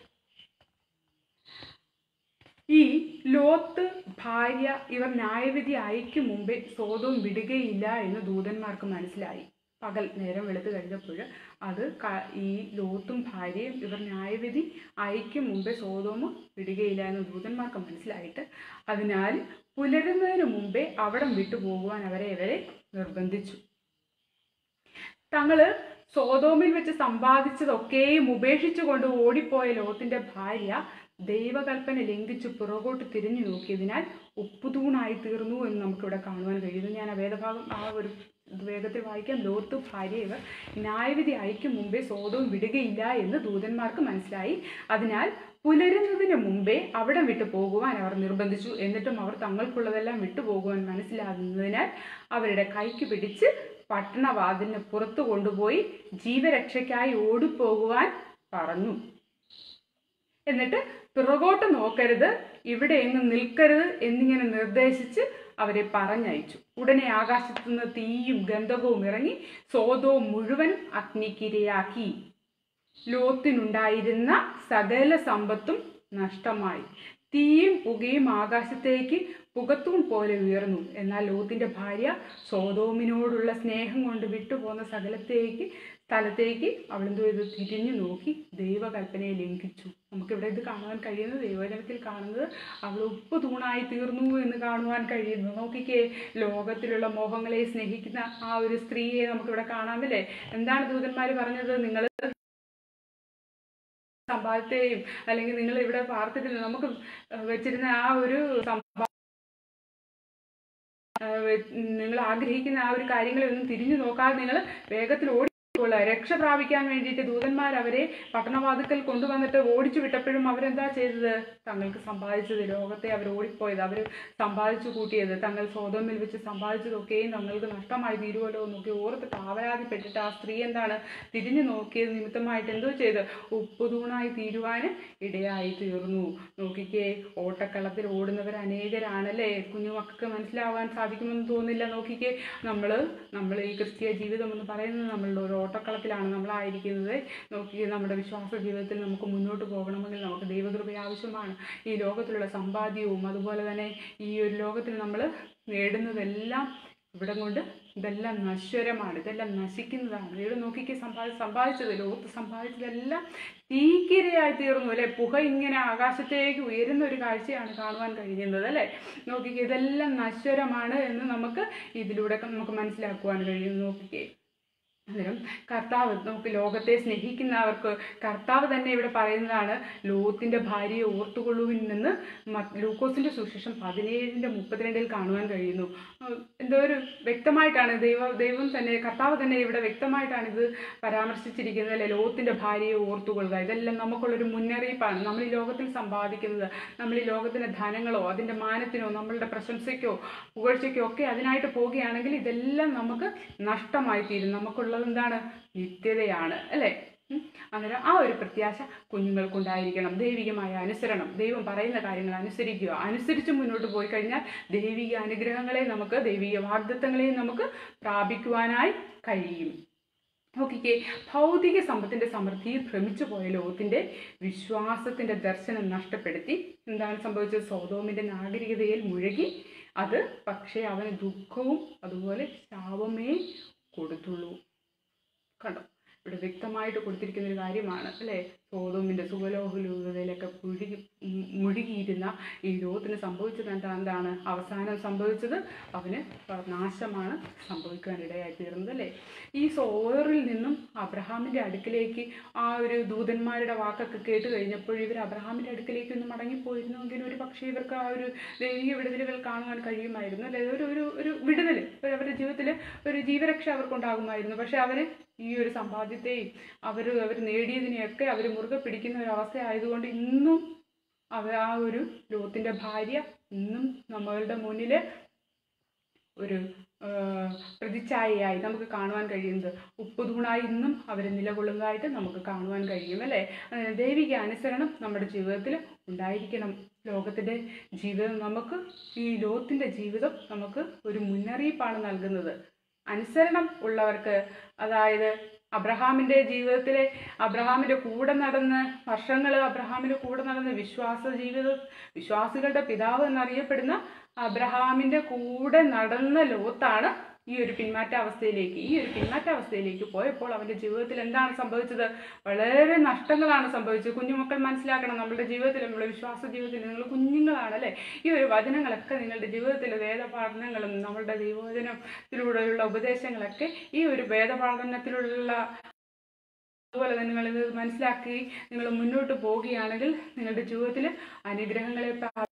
ഈ ലോത്ത് ഭാര്യ ഇവർ ന്യായവിധി അയക്കും മുമ്പേ സ്വതവും വിടുകയില്ല എന്ന് ദൂതന്മാർക്ക് മനസ്സിലായി പകൽ നേരം വെളുത്ത് കഴിഞ്ഞപ്പോൾ അത് ക- ഈ ലോത്തും ഭാര്യയും ഇവർ ന്യായവിധി അയക്കും മുമ്പേ സ്വതവും വിടുകയില്ല എന്ന് ദൂതന്മാർക്ക് മനസ്സിലായിട്ട് അതിനാൽ പുലരുന്നതിന് മുമ്പേ അവിടം വിട്ടു പോകുവാൻ അവരെ ഇവരെ നിർബന്ധിച്ചു തങ്ങള് സോതോമിൽ വെച്ച് സമ്പാദിച്ചതൊക്കെയും ഉപേക്ഷിച്ചുകൊണ്ട് ഓടിപ്പോയ ലോത്തിന്റെ ഭാര്യ ദൈവകൽപ്പന ലംഘിച്ച് പുറകോട്ട് തിരിഞ്ഞു നോക്കിയതിനാൽ ഉപ്പുതൂണായി തീർന്നു എന്ന് നമുക്കിവിടെ കാണുവാൻ കഴിയുന്നു ഞാൻ ആ വേദഭാഗം ആ ഒരു വേഗത്തിൽ വായിക്കാം ലോത്ത് ഭാര്യ ഇവർ ന്യായവിധി അയക്കും മുമ്പേ സോതവും വിടുകയില്ല എന്ന് ദൂതന്മാർക്ക് മനസ്സിലായി അതിനാൽ പുലരുന്നതിന് മുമ്പേ അവിടെ വിട്ടു പോകുവാൻ അവർ നിർബന്ധിച്ചു എന്നിട്ടും അവർ തങ്ങൾക്കുള്ളതെല്ലാം വിട്ടുപോകുവാൻ മനസ്സിലാകുന്നതിനാൽ അവരുടെ കൈക്ക് പിടിച്ച് പട്ടണവാതിലിന് പുറത്തു കൊണ്ടുപോയി ജീവരക്ഷയ്ക്കായി ഓടിപ്പോകുവാൻ പറഞ്ഞു എന്നിട്ട് പിറകോട്ട് നോക്കരുത് ഇവിടെ എങ്ങും നിൽക്കരുത് എന്നിങ്ങനെ നിർദ്ദേശിച്ച് അവരെ പറഞ്ഞയച്ചു ഉടനെ ആകാശത്തു നിന്ന് തീയും ഗന്ധകവും ഇറങ്ങി സോതവും മുഴുവൻ അഗ്നിക്കിരയാക്കി ലോത്തിനുണ്ടായിരുന്ന സകല സമ്പത്തും നഷ്ടമായി തീയും പുകയും ആകാശത്തേക്ക് പുകത്തൂൺ പോലെ ഉയർന്നു എന്നാൽ ലോത്തിന്റെ ഭാര്യ സോതോമിനോടുള്ള സ്നേഹം കൊണ്ട് വിട്ടുപോകുന്ന സകലത്തേക്ക് സ്ഥലത്തേക്ക് അവളെന്തോ ഇത് തിരിഞ്ഞു നോക്കി ദൈവകൽപ്പനയെ ലംഘിച്ചു നമുക്കിവിടെ ഇത് കാണുവാൻ കഴിയുന്നത് ദൈവജനത്തിൽ കാണുന്നത് അവൾ ഉപ്പ് തൂണായി തീർന്നു എന്ന് കാണുവാൻ കഴിയുന്നു നോക്കിക്കേ ലോകത്തിലുള്ള മോഹങ്ങളെ സ്നേഹിക്കുന്ന ആ ഒരു സ്ത്രീയെ നമുക്കിവിടെ കാണാമല്ലേ എന്താണ് ദൂതന്മാർ പറഞ്ഞത് നിങ്ങൾ സമ്പാദത്തെയും അല്ലെങ്കിൽ നിങ്ങൾ ഇവിടെ പാർത്തിട്ടില്ല നമുക്ക് വെച്ചിരുന്ന ആ ഒരു സമ്പാ നിങ്ങൾ ആഗ്രഹിക്കുന്ന ആ ഒരു കാര്യങ്ങളൊന്നും തിരിഞ്ഞു നോക്കാതെ നിങ്ങൾ വേഗത്തിൽ ഓടി ഉള്ള രക്ഷ പ്രാപിക്കാൻ വേണ്ടിയിട്ട് ദൂതന്മാർ അവരെ പട്ടണവാതുക്കൽ കൊണ്ടുവന്നിട്ട് ഓടിച്ചു വിട്ടപ്പോഴും അവരെന്താ ചെയ്തത് തങ്ങൾക്ക് സമ്പാദിച്ചത് ലോകത്തെ അവർ ഓടിപ്പോയത് അവർ സമ്പാദിച്ചു കൂട്ടിയത് തങ്ങൾ സ്വതമിൽ വെച്ച് സമ്പാദിച്ചതൊക്കെയും തങ്ങൾക്ക് നഷ്ടമായി തീരുമല്ലോ എന്നൊക്കെ ഓർത്തിട്ട് ആവരാതിപ്പെട്ടിട്ട് ആ സ്ത്രീ എന്താണ് തിരിഞ്ഞു നോക്കിയത് നിമിത്തമായിട്ട് എന്തോ ചെയ്ത് ഉപ്പുതൂണായി തീരുവാൻ ഇടയായി തീർന്നു നോക്കിക്കേ ഓട്ടക്കളത്തിൽ ഓടുന്നവർ അനേകരാണല്ലേ കുഞ്ഞുമക്കൾക്ക് മനസ്സിലാവാൻ സാധിക്കുമെന്ന് തോന്നുന്നില്ല നോക്കിക്കേ നമ്മൾ നമ്മൾ ഈ ക്രിസ്തീയ ജീവിതം എന്ന് പറയുന്നത് നമ്മളുടെ ഒരു ഓട്ടക്കളത്തിലാണ് നമ്മളായിരിക്കുന്നത് നോക്കി നമ്മുടെ വിശ്വാസ ജീവിതത്തിൽ നമുക്ക് മുന്നോട്ട് പോകണമെങ്കിൽ നമുക്ക് ദൈവകൃപ ആവശ്യമാണ് ഈ ലോകത്തിലുള്ള സമ്പാദ്യവും അതുപോലെ തന്നെ ഈ ഒരു ലോകത്തിൽ നമ്മൾ നേടുന്നതെല്ലാം ഇവിടെ കൊണ്ട് ഇതെല്ലാം നശ്വരമാണ് ഇതെല്ലാം നശിക്കുന്നതാണ് ഇവിടെ നോക്കിക്ക് സമ്പാദി സമ്പാദിച്ചത് ലോകത്ത് സമ്പാദിച്ചതെല്ലാം തീക്കിരയായി തീർന്നു അല്ലെ പുക ഇങ്ങനെ ആകാശത്തേക്ക് ഉയരുന്ന ഒരു കാഴ്ചയാണ് കാണുവാൻ കഴിയുന്നത് അല്ലേ നോക്കിക്കേ ഇതെല്ലാം നശ്വരമാണ് എന്ന് നമുക്ക് ഇതിലൂടെ നമുക്ക് മനസ്സിലാക്കുവാൻ കഴിയും നോക്കിക്കേ അന്നേരം കർത്താവ് നമുക്ക് ലോകത്തെ സ്നേഹിക്കുന്നവർക്ക് കർത്താവ് തന്നെ ഇവിടെ പറയുന്നതാണ് ലോകത്തിൻ്റെ ഭാര്യയെ ഓർത്തുകൊള്ളുവിൽ നിന്ന് മ- ലൂക്കോസിൻ്റെ സുശേഷം പതിനേഴിൻ്റെ മുപ്പത്തിരണ്ടിൽ കാണുവാൻ കഴിയുന്നു ഉം, എന്തോ ഒരു വ്യക്തമായിട്ടാണ് ദൈവ ദൈവം തന്നെ കർത്താവ് തന്നെ ഇവിടെ വ്യക്തമായിട്ടാണ് ഇത് പരാമർശിച്ചിരിക്കുന്നത് അല്ലെ ലോകത്തിൻ്റെ ഭാര്യയെ ഓർത്തുകൊള്ളുക ഇതെല്ലാം നമുക്കുള്ളൊരു മുന്നറിയിപ്പാണ് നമ്മൾ ഈ ലോകത്തിൽ സമ്പാദിക്കുന്നത് നമ്മൾ ഈ ലോകത്തിൻ്റെ ധനങ്ങളോ അതിൻ്റെ മാനത്തിനോ നമ്മളുടെ പ്രശംസയ്ക്കോ പുകഴ്ചയ്ക്കോ ഒക്കെ അതിനായിട്ട് പോവുകയാണെങ്കിൽ ഇതെല്ലാം നമുക്ക് നഷ്ടമായി തീരും നമുക്കുള്ളത് എന്താണ് നിത്യതയാണ് അല്ലേ ഉം. അന്നേരം ആ ഒരു പ്രത്യാശ കുഞ്ഞുങ്ങൾക്കുണ്ടായിരിക്കണം ദൈവികമായ അനുസരണം ദൈവം പറയുന്ന കാര്യങ്ങൾ അനുസരിക്കുക അനുസരിച്ച് മുന്നോട്ട് പോയി കഴിഞ്ഞാൽ ദൈവിക അനുഗ്രഹങ്ങളെ നമുക്ക് ദൈവിക വാഗ്ദത്തങ്ങളെയും നമുക്ക് പ്രാപിക്കുവാനായി കഴിയും നോക്കിക്കേ ഭൗതിക സമ്പത്തിന്റെ സമൃദ്ധിയിൽ ഭ്രമിച്ചു പോയ ലോകത്തിന്റെ വിശ്വാസത്തിന്റെ ദർശനം നഷ്ടപ്പെടുത്തി എന്താണ് സംഭവിച്ചത് സോതോമിന്റെ നാഗരികതയിൽ മുഴുകി അത് പക്ഷേ അവന് ദുഃഖവും അതുപോലെ ശാപമേ കൊടുത്തുള്ളൂ കണ്ടോ ഇവിടെ വ്യക്തമായിട്ട് കൊടുത്തിരിക്കുന്ന ഒരു കാര്യമാണ് അല്ലേ സോതോമിൻ്റെ സുഖലോഹലൂകതയിലൊക്കെ പുഴുകി ഉം, മുഴുകിയിരുന്ന ഈ ലോകത്തിന് സംഭവിച്ചത് എന്താ എന്താണ് അവസാനം സംഭവിച്ചത് അവന് നാശമാണ് സംഭവിക്കാൻ ഇടയായി തീർന്നത് അല്ലേ ഈ സോറിൽ നിന്നും അബ്രഹാമിൻ്റെ അടുക്കിലേക്ക് ആ ഒരു ദൂതന്മാരുടെ വാക്കൊക്കെ കേട്ട് കഴിഞ്ഞപ്പോൾ ഇവർ അബ്രഹാമിൻ്റെ അടുക്കിലേക്ക് ഒന്ന് മടങ്ങിപ്പോയിരുന്നുവെങ്കിൽ ഒരു പക്ഷേ ഇവർക്ക് ആ ഒരു ദൈവിക വിടുതലുകൾ കാണുവാൻ കഴിയുമായിരുന്നു അല്ലെ ഒരു ഒരു ഒരു വിടുതൽ ഒരു അവരുടെ ജീവിതത്തിൽ ഒരു ജീവരക്ഷ അവർക്കുണ്ടാകുമായിരുന്നു പക്ഷെ അവർ ഈ ഒരു സമ്പാദ്യത്തെയും അവർ അവർ നേടിയതിനെയൊക്കെ അവർ മുറുകെ പിടിക്കുന്ന ഒരു അവസ്ഥ ആയതുകൊണ്ട് ഇന്നും അവർ ആ ഒരു ലോകത്തിൻ്റെ ഭാര്യ ഇന്നും നമ്മളുടെ മുന്നിൽ ഒരു ആ, പ്രതിച്ഛായയായി നമുക്ക് കാണുവാൻ കഴിയുന്നത് ഉപ്പുതൂണായി ഇന്നും അവർ നിലകൊള്ളുന്നതായിട്ട് നമുക്ക് കാണുവാൻ കഴിയും അല്ലേ അങ്ങനെ ദൈവിക അനുസരണം നമ്മുടെ ജീവിതത്തിൽ ഉണ്ടായിരിക്കണം ലോകത്തിൻ്റെ ജീവിതം നമുക്ക് ഈ ലോകത്തിൻ്റെ ജീവിതം നമുക്ക് ഒരു മുന്നറിയിപ്പാണ് നൽകുന്നത് അനുസരണം ഉള്ളവർക്ക് അതായത് അബ്രഹാമിൻ്റെ ജീവിതത്തിലെ അബ്രഹാമിൻ്റെ കൂടെ നടന്ന് വർഷങ്ങൾ അബ്രഹാമിൻ്റെ കൂടെ നടന്ന് വിശ്വാസ ജീവിത വിശ്വാസികളുടെ പിതാവ് എന്നറിയപ്പെടുന്ന അബ്രഹാമിൻ്റെ കൂടെ നടന്ന ലോത്താണ് ഈ ഒരു പിന്മാറ്റ അവസ്ഥയിലേക്ക് ഈ ഒരു പിന്മാറ്റ അവസ്ഥയിലേക്ക് പോയപ്പോൾ അവൻ്റെ ജീവിതത്തിൽ എന്താണ് സംഭവിച്ചത് വളരെ നഷ്ടങ്ങളാണ് സംഭവിച്ചത് കുഞ്ഞുമക്കൾ മനസ്സിലാക്കണം നമ്മുടെ ജീവിതത്തിൽ നമ്മുടെ വിശ്വാസ ജീവിതത്തിൽ നിങ്ങൾ കുഞ്ഞുങ്ങളാണ് അല്ലേ ഈ ഒരു വചനങ്ങളൊക്കെ നിങ്ങളുടെ ജീവിതത്തിലെ വേദപാഠനങ്ങളും നമ്മളുടെ ദൈവവചനത്തിലൂടെയുള്ള ഉപദേശങ്ങളൊക്കെ ഈ ഒരു വേദപാഠനത്തിലുള്ള അതുപോലെ തന്നെ നിങ്ങൾ ഇത് മനസ്സിലാക്കി നിങ്ങൾ മുന്നോട്ട് പോവുകയാണെങ്കിൽ നിങ്ങളുടെ ജീവിതത്തിൽ അനുഗ്രഹങ്ങളെ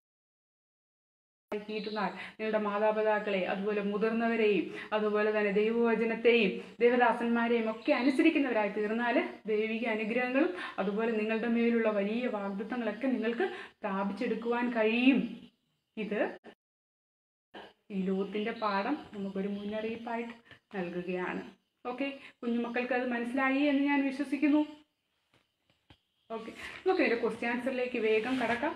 പ്രാപിക്കിയിരുന്നാൽ നിങ്ങളുടെ മാതാപിതാക്കളെ അതുപോലെ മുതിർന്നവരെയും അതുപോലെ തന്നെ ദൈവവചനത്തെയും ദേവദാസന്മാരെയും ഒക്കെ അനുസരിക്കുന്നവരായി തീർന്നാൽ ദൈവിക അനുഗ്രഹങ്ങളും അതുപോലെ നിങ്ങളുടെ മേലുള്ള വലിയ വാഗ്ദത്വങ്ങളൊക്കെ നിങ്ങൾക്ക് പ്രാപിച്ചെടുക്കുവാൻ കഴിയും ഇത് ഈ ലോകത്തിൻ്റെ പാഠം നമുക്കൊരു മുന്നറിയിപ്പായിട്ട് നൽകുകയാണ് ഓക്കെ കുഞ്ഞുമക്കൾക്ക് അത് മനസ്സിലായി എന്ന് ഞാൻ വിശ്വസിക്കുന്നു ഓക്കെ നമുക്ക് ഇതിൻ്റെ ക്വസ്റ്റ്യൻ ആൻസറിലേക്ക് വേഗം കടക്കാം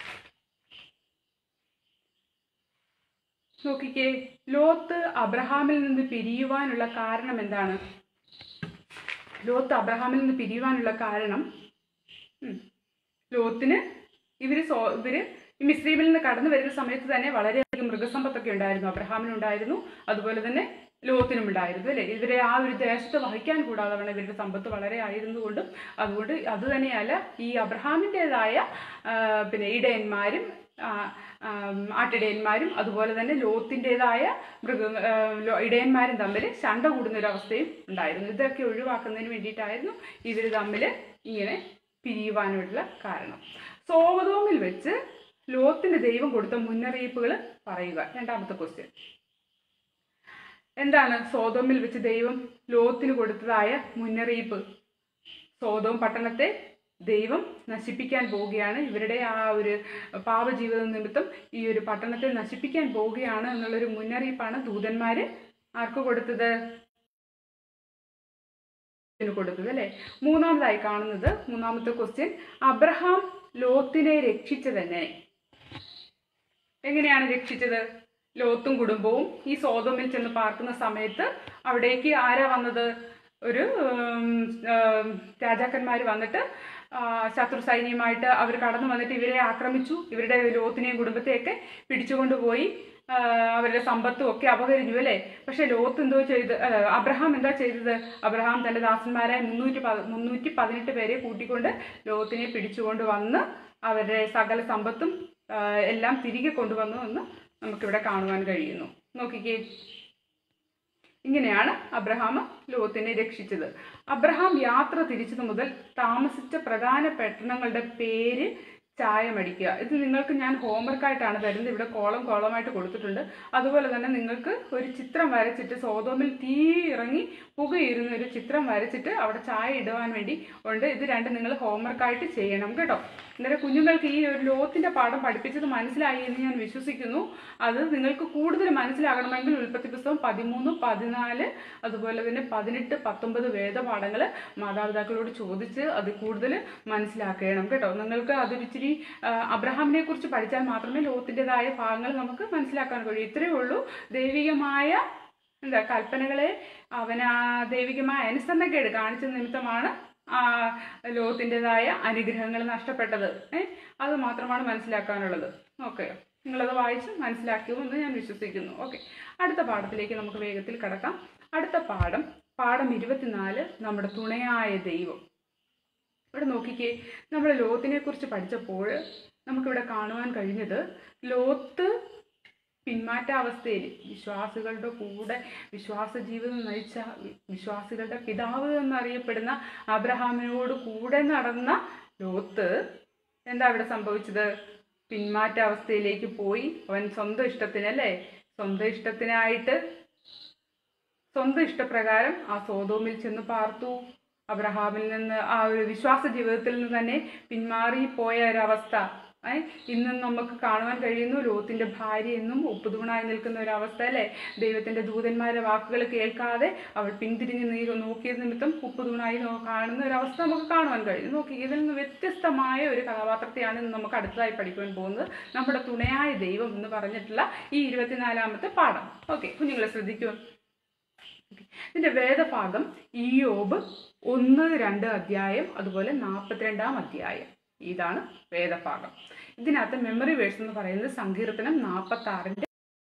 നോക്കിക്കേ ലോത്ത് അബ്രഹാമിൽ നിന്ന് പിരിയുവാനുള്ള കാരണം എന്താണ് ലോത്ത് അബ്രഹാമിൽ നിന്ന് പിരിയുവാനുള്ള കാരണം ഉം, ലോത്തിന് ഇവര് സോ ഇവര് ഈ മിസ്രീമിൽ നിന്ന് കടന്നു വരുന്ന സമയത്ത് തന്നെ വളരെയധികം മൃഗസമ്പത്തൊക്കെ ഉണ്ടായിരുന്നു അബ്രഹാമിനുണ്ടായിരുന്നു അതുപോലെ തന്നെ ലോത്തിനും ഉണ്ടായിരുന്നു അല്ലേ ഇവരെ ആ ഒരു ദേശത്ത് വഹിക്കാൻ കൂടാതെ വേണം ഇവരുടെ സമ്പത്ത് വളരെ ആയിരുന്നുകൊണ്ടും അതുകൊണ്ട് അത് തന്നെയല്ല ഈ അബ്രഹാമിൻ്റെതായ പിന്നെ ഇടയന്മാരും ആ, ആം, ആട്ടിടയന്മാരും അതുപോലെ തന്നെ ലോത്തിൻ്റെതായ മൃഗ ആ, ലോ- ഇടയന്മാരും തമ്മിൽ ശണ്ട കൂടുന്ന ഒരു അവസ്ഥയും ഉണ്ടായിരുന്നു ഇതൊക്കെ ഒഴിവാക്കുന്നതിന് വേണ്ടിയിട്ടായിരുന്നു ഇവർ തമ്മിൽ ഇങ്ങനെ പിരിയുവാനുള്ള കാരണം സോവതോമിൽ വെച്ച് ലോത്തിന് ദൈവം കൊടുത്ത മുന്നറിയിപ്പുകൾ പറയുക രണ്ടാമത്തെ ക്വസ്റ്റ്യൻ എന്താണ് സോതോമിൽ വെച്ച് ദൈവം ലോത്തിന് കൊടുത്തതായ മുന്നറിയിപ്പ് സോതോം പട്ടണത്തെ ദൈവം നശിപ്പിക്കാൻ പോവുകയാണ് ഇവരുടെ ആ ഒരു പാപജീവിത നിമിത്തം ഈ ഒരു പട്ടണത്തെ നശിപ്പിക്കാൻ പോവുകയാണ് എന്നുള്ളൊരു മുന്നറിയിപ്പാണ് ദൂതന്മാര് ആർക്ക് കൊടുത്തത് ന് കൊടുത്തത് അല്ലെ മൂന്നാമതായി കാണുന്നത് മൂന്നാമത്തെ ക്വസ്റ്റ്യൻ അബ്രഹാം ലോത്തിനെ രക്ഷിച്ചതെങ്ങനെ എങ്ങനെയാണ് രക്ഷിച്ചത് ലോത്തും കുടുംബവും ഈ സോതോമിൽ ചെന്ന് പാർക്കുന്ന സമയത്ത് അവിടേക്ക് ആരാ വന്നത് ഒരു രാജാക്കന്മാർ വന്നിട്ട് ആ, ശത്രു സൈന്യമായിട്ട് അവർ കടന്നു വന്നിട്ട് ഇവരെ ആക്രമിച്ചു ഇവരുടെ ലോത്തിനെയും കുടുംബത്തെയൊക്കെ പിടിച്ചുകൊണ്ടുപോയി ആ, അവരുടെ സമ്പത്തും ഒക്കെ അപഹരിച്ചു അല്ലേ പക്ഷെ ലോത്ത് എന്തോ ചെയ്ത് ആ, അബ്രഹാം എന്താ ചെയ്തത് അബ്രഹാം തന്റെ ദാസന്മാരെ മുന്നൂറ്റി പ- മുന്നൂറ്റി പതിനെട്ട് പേരെ കൂട്ടിക്കൊണ്ട് ലോത്തിനെ പിടിച്ചുകൊണ്ട് വന്ന് അവരുടെ സകല സമ്പത്തും ആ, എല്ലാം തിരികെ കൊണ്ടുവന്നു എന്ന് നമുക്കിവിടെ കാണുവാൻ കഴിയുന്നു നോക്കിക്കേ ഇങ്ങനെയാണ് അബ്രഹാം ലോത്തിനെ രക്ഷിച്ചത് അബ്രഹാം യാത്ര തിരിച്ചത് മുതൽ താമസിച്ച പ്രധാന പട്ടണങ്ങളുടെ പേര് ചായമടിക്കുക ഇത് നിങ്ങൾക്ക് ഞാൻ ഹോംവർക്കായിട്ടാണ് തരുന്നത് ഇവിടെ കോളം കോളമായിട്ട് കൊടുത്തിട്ടുണ്ട് അതുപോലെ തന്നെ നിങ്ങൾക്ക് ഒരു ചിത്രം വരച്ചിട്ട് സോതോമിൽ തീ ഇറങ്ങി പുകയിരുന്ന ഒരു ചിത്രം വരച്ചിട്ട് അവിടെ ചായ ഇടുവാൻ വേണ്ടി ഉണ്ട് ഇത് രണ്ടും നിങ്ങൾ ഹോംവർക്കായിട്ട് ചെയ്യണം കേട്ടോ അന്നേരം കുഞ്ഞുങ്ങൾക്ക് ഈ ഒരു ലോത്തിന്റെ പാഠം പഠിപ്പിച്ചത് മനസ്സിലായി എന്ന് ഞാൻ വിശ്വസിക്കുന്നു അത് നിങ്ങൾക്ക് കൂടുതൽ മനസ്സിലാകണമെങ്കിൽ ഉൽപ്പത്തി പുസ്തകം പതിമൂന്ന് പതിനാല് അതുപോലെ തന്നെ പതിനെട്ട് പത്തൊമ്പത് വേദപാഠങ്ങൾ മാതാപിതാക്കളോട് ചോദിച്ച് അത് കൂടുതൽ മനസ്സിലാക്കണം കേട്ടോ നിങ്ങൾക്ക് അതൊരിച്ചിരി ആ, അബ്രഹാമിനെ കുറിച്ച് പഠിച്ചാൽ മാത്രമേ ലോകത്തിൻ്റെതായ ഭാഗങ്ങൾ നമുക്ക് മനസ്സിലാക്കാൻ കഴിയൂ ഇത്രയേ ഉള്ളൂ ദൈവികമായ എന്താ കൽപ്പനകളെ അവൻ ആ ദൈവികമായ അനുസരണക്കേട് കാണിച്ച നിമിത്തമാണ് ആ ലോകത്തിൻ്റെതായ അനുഗ്രഹങ്ങൾ നഷ്ടപ്പെട്ടത് ഏ അത് മാത്രമാണ് മനസ്സിലാക്കാനുള്ളത് ഓക്കെ നിങ്ങളത് വായിച്ച് മനസ്സിലാക്കുമെന്ന് ഞാൻ വിശ്വസിക്കുന്നു ഓക്കെ അടുത്ത പാഠത്തിലേക്ക് നമുക്ക് വേഗത്തിൽ കടക്കാം അടുത്ത പാഠം പാഠം ഇരുപത്തിനാല് നമ്മുടെ തുണയായ ദൈവം ഇവിടെ നോക്കിക്കേ നമ്മൾ ലോത്തിനെ കുറിച്ച് പഠിച്ചപ്പോൾ നമുക്കിവിടെ കാണുവാൻ കഴിഞ്ഞത് ലോത്ത് പിന്മാറ്റാവസ്ഥയിൽ വിശ്വാസികളുടെ കൂടെ വിശ്വാസ ജീവിതം നയിച്ച വി- വിശ്വാസികളുടെ പിതാവ് എന്നറിയപ്പെടുന്ന അബ്രഹാമിനോട് കൂടെ നടന്ന ലോത്ത് എന്താ ഇവിടെ സംഭവിച്ചത് പിന്മാറ്റാവസ്ഥയിലേക്ക് പോയി അവൻ സ്വന്തം ഇഷ്ടത്തിനല്ലേ സ്വന്തം ഇഷ്ടത്തിനായിട്ട് സ്വന്തം ഇഷ്ടപ്രകാരം ആ സോതോമിൽ ചെന്ന് പാർത്തു അബ്രഹാമിൽ നിന്ന് ആ ഒരു വിശ്വാസ ജീവിതത്തിൽ നിന്ന് തന്നെ പിന്മാറി പോയ ഒരവസ്ഥ ഏ ഇന്നും നമുക്ക് കാണുവാൻ കഴിയുന്നു ലോത്തിന്റെ ഭാര്യ എന്നും ഉപ്പുതൂണായി നിൽക്കുന്ന ഒരു അവസ്ഥ അല്ലേ ദൈവത്തിന്റെ ദൂതന്മാരുടെ വാക്കുകൾ കേൾക്കാതെ അവൾ പിന്തിരിഞ്ഞ് നീ നോക്കിയത് നിമിത്തം ഉപ്പുതൂണായി നോ- കാണുന്ന ഒരു അവസ്ഥ നമുക്ക് കാണുവാൻ കഴിയും നോക്കി ഇതിൽ നിന്ന് വ്യത്യസ്തമായ ഒരു കഥാപാത്രത്തെയാണ് ഇന്ന് നമുക്ക് അടുത്തതായി പഠിക്കുവാൻ പോകുന്നത് നമ്മുടെ തുണയായ ദൈവം എന്ന് പറഞ്ഞിട്ടുള്ള ഈ ഇരുപത്തിനാലാമത്തെ പാഠം ഓക്കെ കുഞ്ഞുങ്ങളെ ശ്രദ്ധിക്കൂ ഇതിന്റെ വേദഭാഗം ഇയോബ് ഒന്ന് രണ്ട് അധ്യായം അതുപോലെ നാൽപ്പത്തിരണ്ടാം അധ്യായം ഇതാണ് വേദഭാഗം ഇതിനകത്ത് മെമ്മറി വേഴ്സ് എന്ന് പറയുന്നത് സങ്കീർത്തനം നാൽപ്പത്തി ആറിന്റെ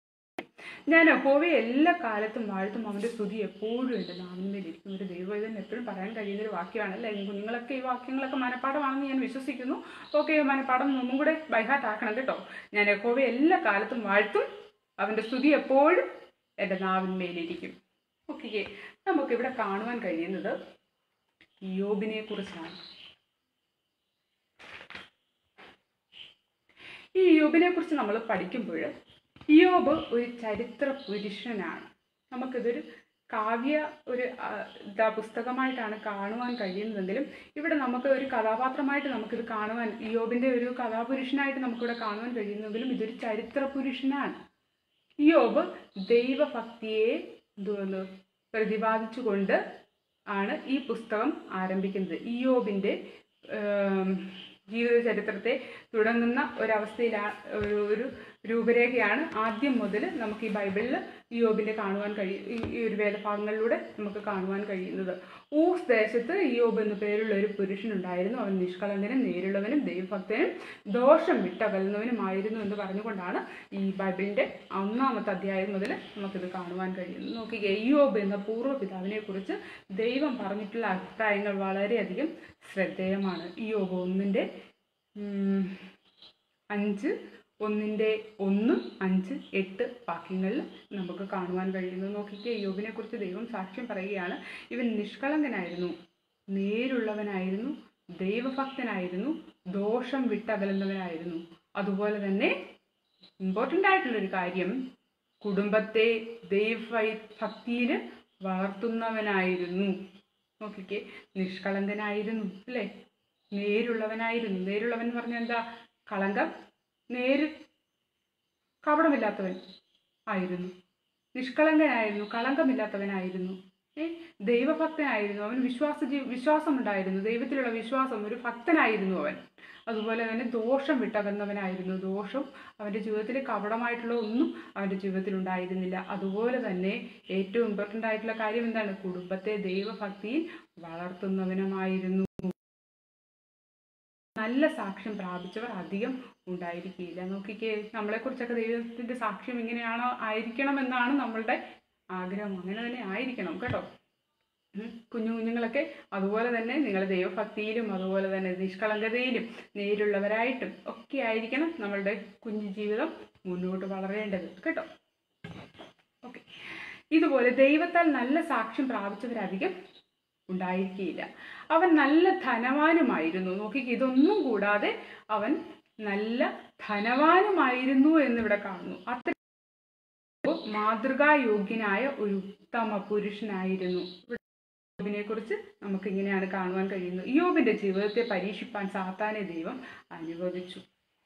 ഞാൻ യഹോവയെ എല്ലാ കാലത്തും വാഴ്ത്തും അവന്റെ സ്തുതി എപ്പോഴും എൻ്റെ നാവിന്മേലിരിക്കും ഒരു ദൈവം എപ്പോഴും പറയാൻ കഴിയുന്ന ഒരു വാക്യമാണ് അല്ലേ കുഞ്ഞുങ്ങളൊക്കെ ഈ വാക്യങ്ങളൊക്കെ മനഃപ്പാടമാണെന്ന് ഞാൻ വിശ്വസിക്കുന്നു ഓക്കെ മനഃപ്പാടം ഒന്നും കൂടെ ബൈഹാർട്ട് ആക്കണം കേട്ടോ ഞാൻ യഹോവയെ എല്ലാ കാലത്തും വാഴ്ത്തും അവന്റെ സ്തുതി എപ്പോഴും എൻ്റെ നാവിന്മേലിരിക്കും ഓക്കെ നമുക്കിവിടെ കാണുവാൻ കഴിയുന്നത് യോബിനെ കുറിച്ചാണ് ഈ യോബിനെ കുറിച്ച് നമ്മൾ പഠിക്കുമ്പോൾ യോബ് ഒരു ചരിത്ര പുരുഷനാണ് നമുക്കിതൊരു കാവ്യ ഒരു ആ, ഇതാ പുസ്തകമായിട്ടാണ് കാണുവാൻ കഴിയുന്നതെങ്കിലും ഇവിടെ നമുക്ക് ഒരു കഥാപാത്രമായിട്ട് നമുക്കിത് കാണുവാൻ യോബിന്റെ ഒരു കഥാപുരുഷനായിട്ട് നമുക്കിവിടെ കാണുവാൻ കഴിയുന്നെങ്കിലും ഇതൊരു ചരിത്ര പുരുഷനാണ് യോബ് ദൈവഭക്തിയെ എന്തോന്ന് പ്രതിപാദിച്ചുകൊണ്ട് ആണ് ഈ പുസ്തകം ആരംഭിക്കുന്നത് ഇയോബിന്റെ ഏം, ജീവിത ചരിത്രത്തെ തുടങ്ങുന്ന ഒരവസ്ഥയിലാണ് ഒരു ഒരു രൂപരേഖയാണ് ആദ്യം മുതൽ നമുക്ക് ഈ ബൈബിളിൽ ഇയോബിന്റെ കാണുവാൻ കഴിയും ഈ- ഈ ഒരു വേദഭാഗങ്ങളിലൂടെ നമുക്ക് കാണുവാൻ കഴിയുന്നത് ഊസ് ദേശത്ത് ഇയോബ് എന്നു പേരുള്ള ഒരു പുരുഷനുണ്ടായിരുന്നു അവൻ നിഷ്കളങ്കനും നേരുള്ളവനും ദൈവഭക്തനും ദോഷം വിട്ടകലുന്നവനുമായിരുന്നു എന്ന് പറഞ്ഞുകൊണ്ടാണ് ഈ ബൈബിളിന്റെ ഒന്നാമത്തെ അധ്യായം മുതൽ നമുക്കിത് കാണുവാൻ കഴിയുന്നത് നോക്കിക്കേ ഇയോബ് എന്ന പൂർവ്വപിതാവിനെ കുറിച്ച് ദൈവം പറഞ്ഞിട്ടുള്ള അഭിപ്രായങ്ങൾ വളരെയധികം ശ്രദ്ധേയമാണ് ഇയോബ് ഒന്നിൻ്റെ ഉം, അഞ്ച് ഒന്നിൻ്റെ ഒന്ന് അഞ്ച് എട്ട് വാക്യങ്ങളിൽ നമുക്ക് കാണുവാൻ കഴിയുന്നു നോക്കിക്കേ യോബിനെ കുറിച്ച് ദൈവം സാക്ഷ്യം പറയുകയാണ് ഇവൻ നിഷ്കളങ്കനായിരുന്നു നേരുള്ളവനായിരുന്നു ദൈവഭക്തനായിരുന്നു ദോഷം വിട്ടകലുന്നവനായിരുന്നു അതുപോലെ തന്നെ ഇമ്പോർട്ടൻ്റ് ആയിട്ടുള്ളൊരു കാര്യം കുടുംബത്തെ ദൈവ ഭക്തിയിൽ വളർത്തുന്നവനായിരുന്നു നോക്കിക്കേ നിഷ്കളങ്കനായിരുന്നു അല്ലേ നേരുള്ളവനായിരുന്നു നേരുള്ളവൻ എന്ന് പറഞ്ഞാൽ എന്താ കളങ്കം നേര് കപടമില്ലാത്തവൻ ആയിരുന്നു നിഷ്കളങ്കനായിരുന്നു കളങ്കമില്ലാത്തവനായിരുന്നു ഏ ദൈവഭക്തനായിരുന്നു അവൻ വിശ്വാസ ജീ വിശ്വാസമുണ്ടായിരുന്നു ദൈവത്തിലുള്ള വിശ്വാസം ഒരു ഭക്തനായിരുന്നു അവൻ അതുപോലെ തന്നെ ദോഷം വിട്ടകന്നവനായിരുന്നു ദോഷം അവൻ്റെ ജീവിതത്തിൽ കപടമായിട്ടുള്ള ഒന്നും അവൻ്റെ ജീവിതത്തിൽ ഉണ്ടായിരുന്നില്ല അതുപോലെ തന്നെ ഏറ്റവും ഇമ്പോർട്ടൻ്റ് ആയിട്ടുള്ള കാര്യം എന്താണ് കുടുംബത്തെ ദൈവഭക്തിയിൽ വളർത്തുന്നവനുമായിരുന്നു നല്ല സാക്ഷ്യം പ്രാപിച്ചവർ അധികം ഉണ്ടായിരിക്കില്ല നോക്കിക്കേ നമ്മളെക്കുറിച്ചൊക്കെ ദൈവത്തിൻ്റെ സാക്ഷ്യം ഇങ്ങനെയാണോ ആയിരിക്കണമെന്നാണ് നമ്മളുടെ ആഗ്രഹം അങ്ങനെ തന്നെ ആയിരിക്കണം കേട്ടോ ഉം. കുഞ്ഞു കുഞ്ഞുങ്ങളൊക്കെ അതുപോലെ തന്നെ നിങ്ങളുടെ ദൈവഭക്തിയിലും അതുപോലെ തന്നെ നിഷ്കളങ്കതയിലും നേരുള്ളവരായിട്ടും ഒക്കെ ആയിരിക്കണം നമ്മളുടെ കുഞ്ഞു ജീവിതം മുന്നോട്ട് വളരേണ്ടത് കേട്ടോ ഓക്കെ ഇതുപോലെ ദൈവത്താൽ നല്ല സാക്ഷ്യം പ്രാപിച്ചവരധികം ഉണ്ടായിരിക്കുകയില്ല അവൻ നല്ല ധനവാനുമായിരുന്നു നോക്കിക്ക് ഇതൊന്നും കൂടാതെ അവൻ നല്ല ധനവാനുമായിരുന്നു എന്നിവിടെ കാണുന്നു അത്ര മാതൃകായോഗ്യനായ ഒരു ഉത്തമ പുരുഷനായിരുന്നു യോബിനെ കുറിച്ച് നമുക്ക് ഇങ്ങനെയാണ് കാണുവാൻ കഴിയുന്നത് യോബിന്റെ ജീവിതത്തെ പരീക്ഷിപ്പാൻ സാത്താനെ ദൈവം അനുവദിച്ചു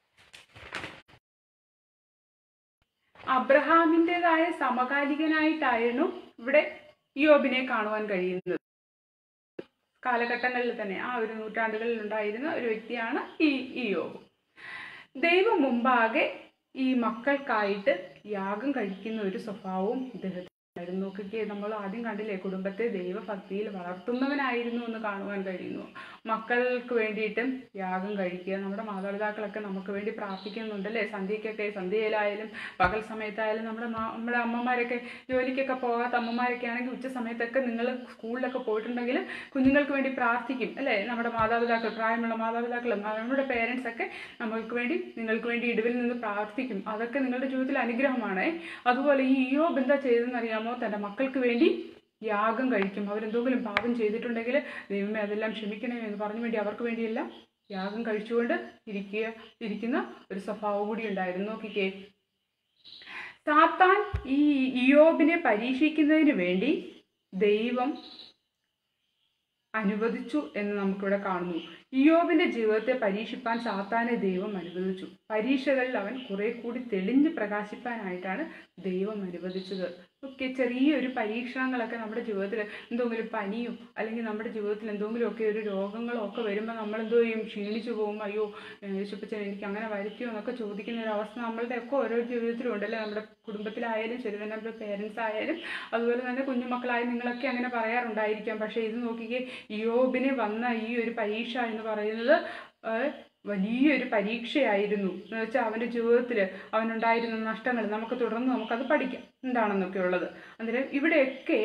അബ്രഹാമിൻ്റെതായ സമകാലികനായിട്ടായിരുന്നു ഇവിടെ യോബിനെ കാണുവാൻ കഴിയുന്നത് കാലഘട്ടങ്ങളിൽ തന്നെ ആ ഒരു നൂറ്റാണ്ടുകളിൽ ഉണ്ടായിരുന്ന ഒരു വ്യക്തിയാണ് ഈ ഈ യോബ് ദൈവം മുമ്പാകെ ഈ മക്കൾക്കായിട്ട് യാഗം കഴിക്കുന്ന ഒരു സ്വഭാവവും ഇദ്ദേഹത്തിന് ആയിരുന്നു നോക്കിക്കേ നമ്മൾ ആദ്യം കണ്ടില്ലേ കുടുംബത്തെ ദൈവഭക്തിയിൽ വളർത്തുന്നവനായിരുന്നു എന്ന് കാണുവാൻ കഴിയുന്നു മക്കൾക്ക് വേണ്ടിയിട്ടും യാഗം കഴിക്കുക നമ്മുടെ മാതാപിതാക്കളൊക്കെ നമുക്ക് വേണ്ടി പ്രാർത്ഥിക്കുന്നുണ്ടല്ലേ സന്ധ്യയ്ക്കൊക്കെ സന്ധ്യയിലായാലും പകൽ സമയത്തായാലും നമ്മുടെ മാ- നമ്മുടെ അമ്മമാരൊക്കെ ജോലിക്കൊക്കെ പോകാത്ത അമ്മമാരൊക്കെ ആണെങ്കിൽ ഉച്ച സമയത്തൊക്കെ നിങ്ങൾ സ്കൂളിലൊക്കെ പോയിട്ടുണ്ടെങ്കിൽ കുഞ്ഞുങ്ങൾക്ക് വേണ്ടി പ്രാർത്ഥിക്കും അല്ലേ നമ്മുടെ മാതാപിതാക്കൾ പ്രായമുള്ള മാതാപിതാക്കളും നമ്മുടെ പേരൻസ് ഒക്കെ നമ്മൾക്ക് വേണ്ടി നിങ്ങൾക്ക് വേണ്ടി ഇടിവിൽ നിന്ന് പ്രാർത്ഥിക്കും അതൊക്കെ നിങ്ങളുടെ ജീവിതത്തിൽ അനുഗ്രഹമാണ് അതുപോലെ ഈ ഇയോബ് എന്താ ചെയ്തതെന്ന് അറിയാമോ തൻ്റെ മക്കൾക്ക് വേണ്ടി യാഗം കഴിക്കും അവരെന്തെങ്കിലും പാപം ചെയ്തിട്ടുണ്ടെങ്കിൽ ദൈവമേ അതെല്ലാം ക്ഷമിക്കണേ എന്ന് പറഞ്ഞു വേണ്ടി അവർക്ക് വേണ്ടിയെല്ലാം യാഗം കഴിച്ചുകൊണ്ട് ഇരിക്കുക ഇരിക്കുന്ന ഒരു സ്വഭാവം കൂടി ഉണ്ടായിരുന്നു നോക്കിക്കേ സാത്താൻ ഈ ഇയോബിനെ പരീക്ഷിക്കുന്നതിന് വേണ്ടി ദൈവം അനുവദിച്ചു എന്ന് നമുക്കിവിടെ കാണുന്നു ഇയോബിന്റെ ജീവിതത്തെ പരീക്ഷിപ്പാൻ സാത്താനെ ദൈവം അനുവദിച്ചു പരീക്ഷകളിൽ അവൻ കുറെ കൂടി തെളിഞ്ഞ് പ്രകാശിപ്പാനായിട്ടാണ് ദൈവം അനുവദിച്ചത് ഒക്കെ ചെറിയൊരു പരീക്ഷണങ്ങളൊക്കെ നമ്മുടെ ജീവിതത്തിൽ എന്തെങ്കിലും പനിയോ അല്ലെങ്കിൽ നമ്മുടെ ജീവിതത്തിൽ എന്തെങ്കിലും ഒക്കെ ഒരു രോഗങ്ങളോ ഒക്കെ വരുമ്പോൾ നമ്മൾ എന്തോ ചെയ്യും ക്ഷീണിച്ചു പോകും അയ്യോ യേശുപ്പച്ചൻ എനിക്ക് അങ്ങനെ വരുത്തിയോ എന്നൊക്കെ ചോദിക്കുന്ന ഒരു അവസ്ഥ നമ്മളുടെ ഒക്കെ ഓരോ ജീവിതത്തിലും ഉണ്ടല്ലേ നമ്മുടെ കുടുംബത്തിലായാലും ശരി തന്നെ നമ്മുടെ പേരൻസ് ആയാലും അതുപോലെ തന്നെ കുഞ്ഞുമക്കളായ നിങ്ങളൊക്കെ അങ്ങനെ പറയാറുണ്ടായിരിക്കാം പക്ഷേ ഇത് നോക്കിക്കേ യോബിന് വന്ന ഈ ഒരു പരീക്ഷ എന്ന് പറയുന്നത് ആ, വലിയൊരു പരീക്ഷയായിരുന്നു എന്ന് വെച്ചാൽ അവൻ്റെ ജീവിതത്തിൽ അവനുണ്ടായിരുന്ന നഷ്ടങ്ങൾ നമുക്ക് തുടർന്ന് നമുക്കത് പഠിക്കാം എന്താണെന്നൊക്കെ ഉള്ളത് അന്നേരം ഇവിടെയൊക്കെ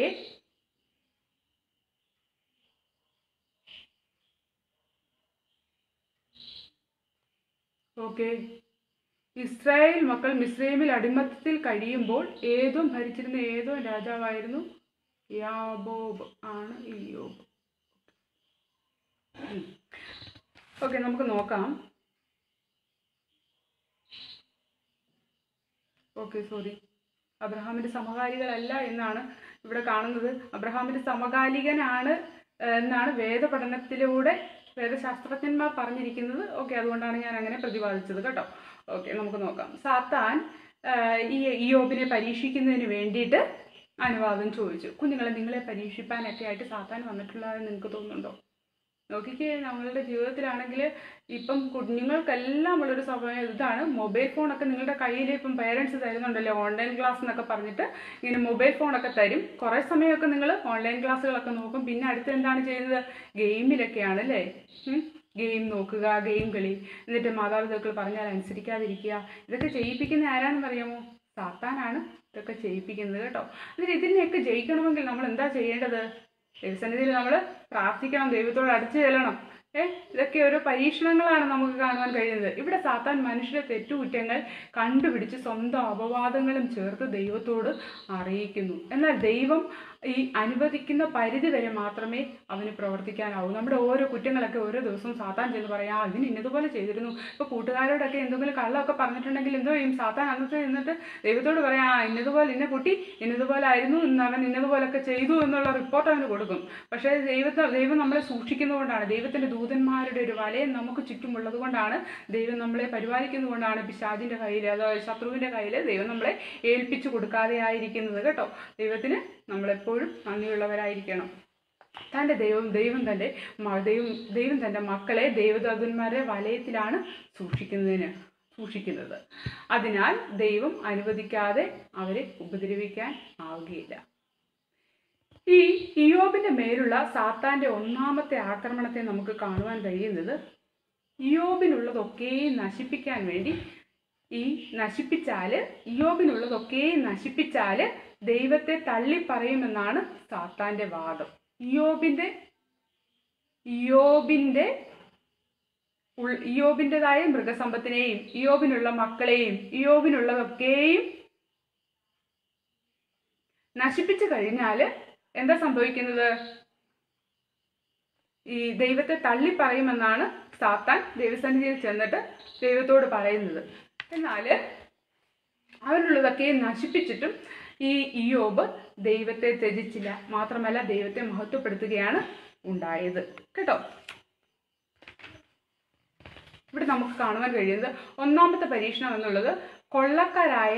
ഓക്കെ ഇസ്രായേൽ മക്കൾ മിസ്രൈമിൽ അടിമത്തത്തിൽ കഴിയുമ്പോൾ ഏതോ ഭരിച്ചിരുന്ന ഏതോ രാജാവായിരുന്നു യാബോബ് ആണ് ഈ യോബ് ഓക്കെ നമുക്ക് നോക്കാം ഓക്കെ സോറി അബ്രഹാമിന്റെ സമകാലികളല്ല എന്നാണ് ഇവിടെ കാണുന്നത് അബ്രഹാമിന്റെ സമകാലികനാണ് ഏഹ്, എന്നാണ് വേദപഠനത്തിലൂടെ വേദശാസ്ത്രജ്ഞന്മാർ പറഞ്ഞിരിക്കുന്നത് ഓക്കെ അതുകൊണ്ടാണ് ഞാൻ അങ്ങനെ പ്രതിപാദിച്ചത് കേട്ടോ ഓക്കെ നമുക്ക് നോക്കാം സാത്താൻ ഏഹ്, ഈ ഇയോബിനെ പരീക്ഷിക്കുന്നതിന് വേണ്ടിയിട്ട് അനുവാദം ചോദിച്ചു കുഞ്ഞുങ്ങളെ നിങ്ങളെ പരീക്ഷിപ്പാനൊക്കെ ആയിട്ട് സാത്താൻ വന്നിട്ടുള്ളതെന്ന് നിങ്ങൾക്ക് തോന്നുന്നുണ്ടോ നോക്കിക്കേ നമ്മളുടെ ജീവിതത്തിലാണെങ്കിൽ ഇപ്പം കുഞ്ഞുങ്ങൾക്കെല്ലാം ഉള്ളൊരു സമയം ഇതാണ് മൊബൈൽ ഫോണൊക്കെ നിങ്ങളുടെ കയ്യിൽ ഇപ്പം പേരൻസ് തരുന്നുണ്ടല്ലോ ഓൺലൈൻ ക്ലാസ് എന്നൊക്കെ പറഞ്ഞിട്ട് ഇങ്ങനെ മൊബൈൽ ഫോണൊക്കെ തരും കുറേ സമയമൊക്കെ നിങ്ങൾ ഓൺലൈൻ ക്ലാസ്സുകളൊക്കെ നോക്കും പിന്നെ അടുത്ത് എന്താണ് ചെയ്യുന്നത് ഗെയിമിലൊക്കെയാണ് അല്ലേ ഗെയിം നോക്കുക ഗെയിം കളി എന്നിട്ട് മാതാപിതാക്കൾ പറഞ്ഞാൽ അനുസരിക്കാതിരിക്കുക ഇതൊക്കെ ചെയ്യിപ്പിക്കുന്ന ആരാണെന്ന് അറിയാമോ സാത്താനാണ് ഇതൊക്കെ ചെയ്യിപ്പിക്കുന്നത് കേട്ടോ എന്നിട്ട് ഇതിനെയൊക്കെ ജയിക്കണമെങ്കിൽ നമ്മൾ എന്താ ചെയ്യേണ്ടത് ദൈവസന്നിധിയിൽ നമ്മൾ പ്രാർത്ഥിക്കണം ദൈവത്തോട് അടുത്ത് ചെല്ലണം ഏ ഇതൊക്കെ ഓരോ പരീക്ഷണങ്ങളാണ് നമുക്ക് കാണുവാൻ കഴിയുന്നത് ഇവിടെ സാത്താൻ മനുഷ്യരുടെ തെറ്റുകുറ്റങ്ങൾ കണ്ടുപിടിച്ച് സ്വന്തം അപവാദങ്ങളും ചേർത്ത് ദൈവത്തോട് അറിയിക്കുന്നു എന്നാൽ ദൈവം ഈ അനുവദിക്കുന്ന പരിധി വരെ മാത്രമേ അവന് പ്രവർത്തിക്കാനാവൂ നമ്മുടെ ഓരോ കുറ്റങ്ങളൊക്കെ ഓരോ ദിവസവും സാത്താൻ ചെന്ന് പറയാം "ആ, ഇതിന് ഇന്നതുപോലെ ചെയ്തിരുന്നു ഇപ്പോൾ കൂട്ടുകാരോടൊക്കെ എന്തെങ്കിലും കള്ളമൊക്കെ പറഞ്ഞിട്ടുണ്ടെങ്കിൽ എന്തോ ചെയ്യും സാത്താൻ അന്നത്തെ എന്നിട്ട് ദൈവത്തോട് പറയാം ആ ഇന്നതുപോലെ ഇന്ന കുട്ടി ഇന്നതുപോലെ ആയിരുന്നു ഇന്ന് അവൻ ഇന്നതുപോലൊക്കെ ചെയ്തു എന്നുള്ള റിപ്പോർട്ട് അവന് കൊടുക്കും പക്ഷേ ദൈവത്തെ ദൈവം നമ്മളെ സൂക്ഷിക്കുന്നതുകൊണ്ടാണ് ദൈവത്തിൻ്റെ ദൂതന്മാരുടെ ഒരു വലയം നമുക്ക് ചുറ്റുമുള്ളത് കൊണ്ടാണ് ദൈവം നമ്മളെ പരിപാലിക്കുന്നതുകൊണ്ടാണ് പിശാചിൻ്റെ കയ്യിൽ അതായത് ശത്രുവിൻ്റെ കയ്യിൽ ദൈവം നമ്മളെ ഏൽപ്പിച്ചു കൊടുക്കാതെ ആയിരിക്കുന്നത് കേട്ടോ ദൈവത്തിന് നമ്മളെപ്പോഴും നന്ദിയുള്ളവരായിരിക്കണം തൻ്റെ ദൈവം ദൈവം തൻ്റെ മ- ദൈവം ദൈവം തൻ്റെ മക്കളെ ദൈവദൂതന്മാരുടെ വലയത്തിലാണ് സൂക്ഷിക്കുന്നതിന് സൂക്ഷിക്കുന്നത് അതിനാൽ ദൈവം അനുവദിക്കാതെ അവരെ ഉപദ്രവിക്കാൻ ആവുകയില്ല ഈ ഇയോബിന്റെ മേലുള്ള സാത്താന്റെ ഒന്നാമത്തെ ആക്രമണത്തെ നമുക്ക് കാണുവാൻ കഴിയുന്നത് ഇയോബിനുള്ളതൊക്കെ നശിപ്പിക്കാൻ വേണ്ടി ഈ നശിപ്പിച്ചാല് ഇയോബിനുള്ളതൊക്കെ നശിപ്പിച്ചാല് ദൈവത്തെ തള്ളിപ്പറയുമെന്നാണ് സാത്താന്റെ വാദം ഇയോബിന്റെ ഇയോബിന്റെ ഉൾ- ഇയോബിൻ്റെതായ മൃഗസമ്പത്തിനെയും ഇയോബിനുള്ള മക്കളെയും ഇയോബിനുള്ളതൊക്കെയും നശിപ്പിച്ചു കഴിഞ്ഞാൽ എന്താ സംഭവിക്കുന്നത് ഈ ദൈവത്തെ തള്ളി പറയുമെന്നാണ് സാത്താൻ ദൈവസന്നിധിയിൽ ചെന്നിട്ട് ദൈവത്തോട് പറയുന്നത് എന്നാൽ അവനുള്ളതൊക്കെ നശിപ്പിച്ചിട്ടും ഈ ഇയോബ് ദൈവത്തെ ത്യജിച്ചില്ല മാത്രമല്ല ദൈവത്തെ മഹത്വപ്പെടുത്തുകയാണ് ഉണ്ടായത് കേട്ടോ ഇവിടെ നമുക്ക് കാണുവാൻ കഴിയുന്നത് ഒന്നാമത്തെ പരീക്ഷണം എന്നുള്ളത് കൊള്ളക്കാരായ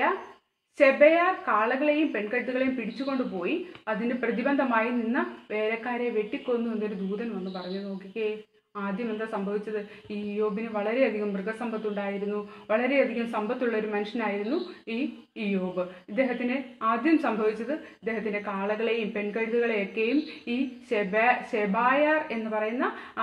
ചെബയാർ കാളകളെയും പെൺകെട്ടുകളെയും പിടിച്ചുകൊണ്ടുപോയി അതിന് പ്രതിബന്ധമായി നിന്ന വേലക്കാരെ വെട്ടിക്കൊന്നു എന്നൊരു ദൂതൻ വന്ന് പറഞ്ഞു നോക്കിക്കേ ആദ്യം എന്താ സംഭവിച്ചത് ഈ യോബിന് വളരെയധികം മൃഗസമ്പത്തുണ്ടായിരുന്നു വളരെയധികം സമ്പത്തുള്ള ഒരു മനുഷ്യനായിരുന്നു ഈ ഇയോബ് ഇദ്ദേഹത്തിന് ആദ്യം സംഭവിച്ചത് ഇദ്ദേഹത്തിന്റെ കാളകളെയും പെൺകഴുതുകളെയൊക്കെയും ഈ ഷെബ ഷെബായാർ എന്ന് പറയുന്ന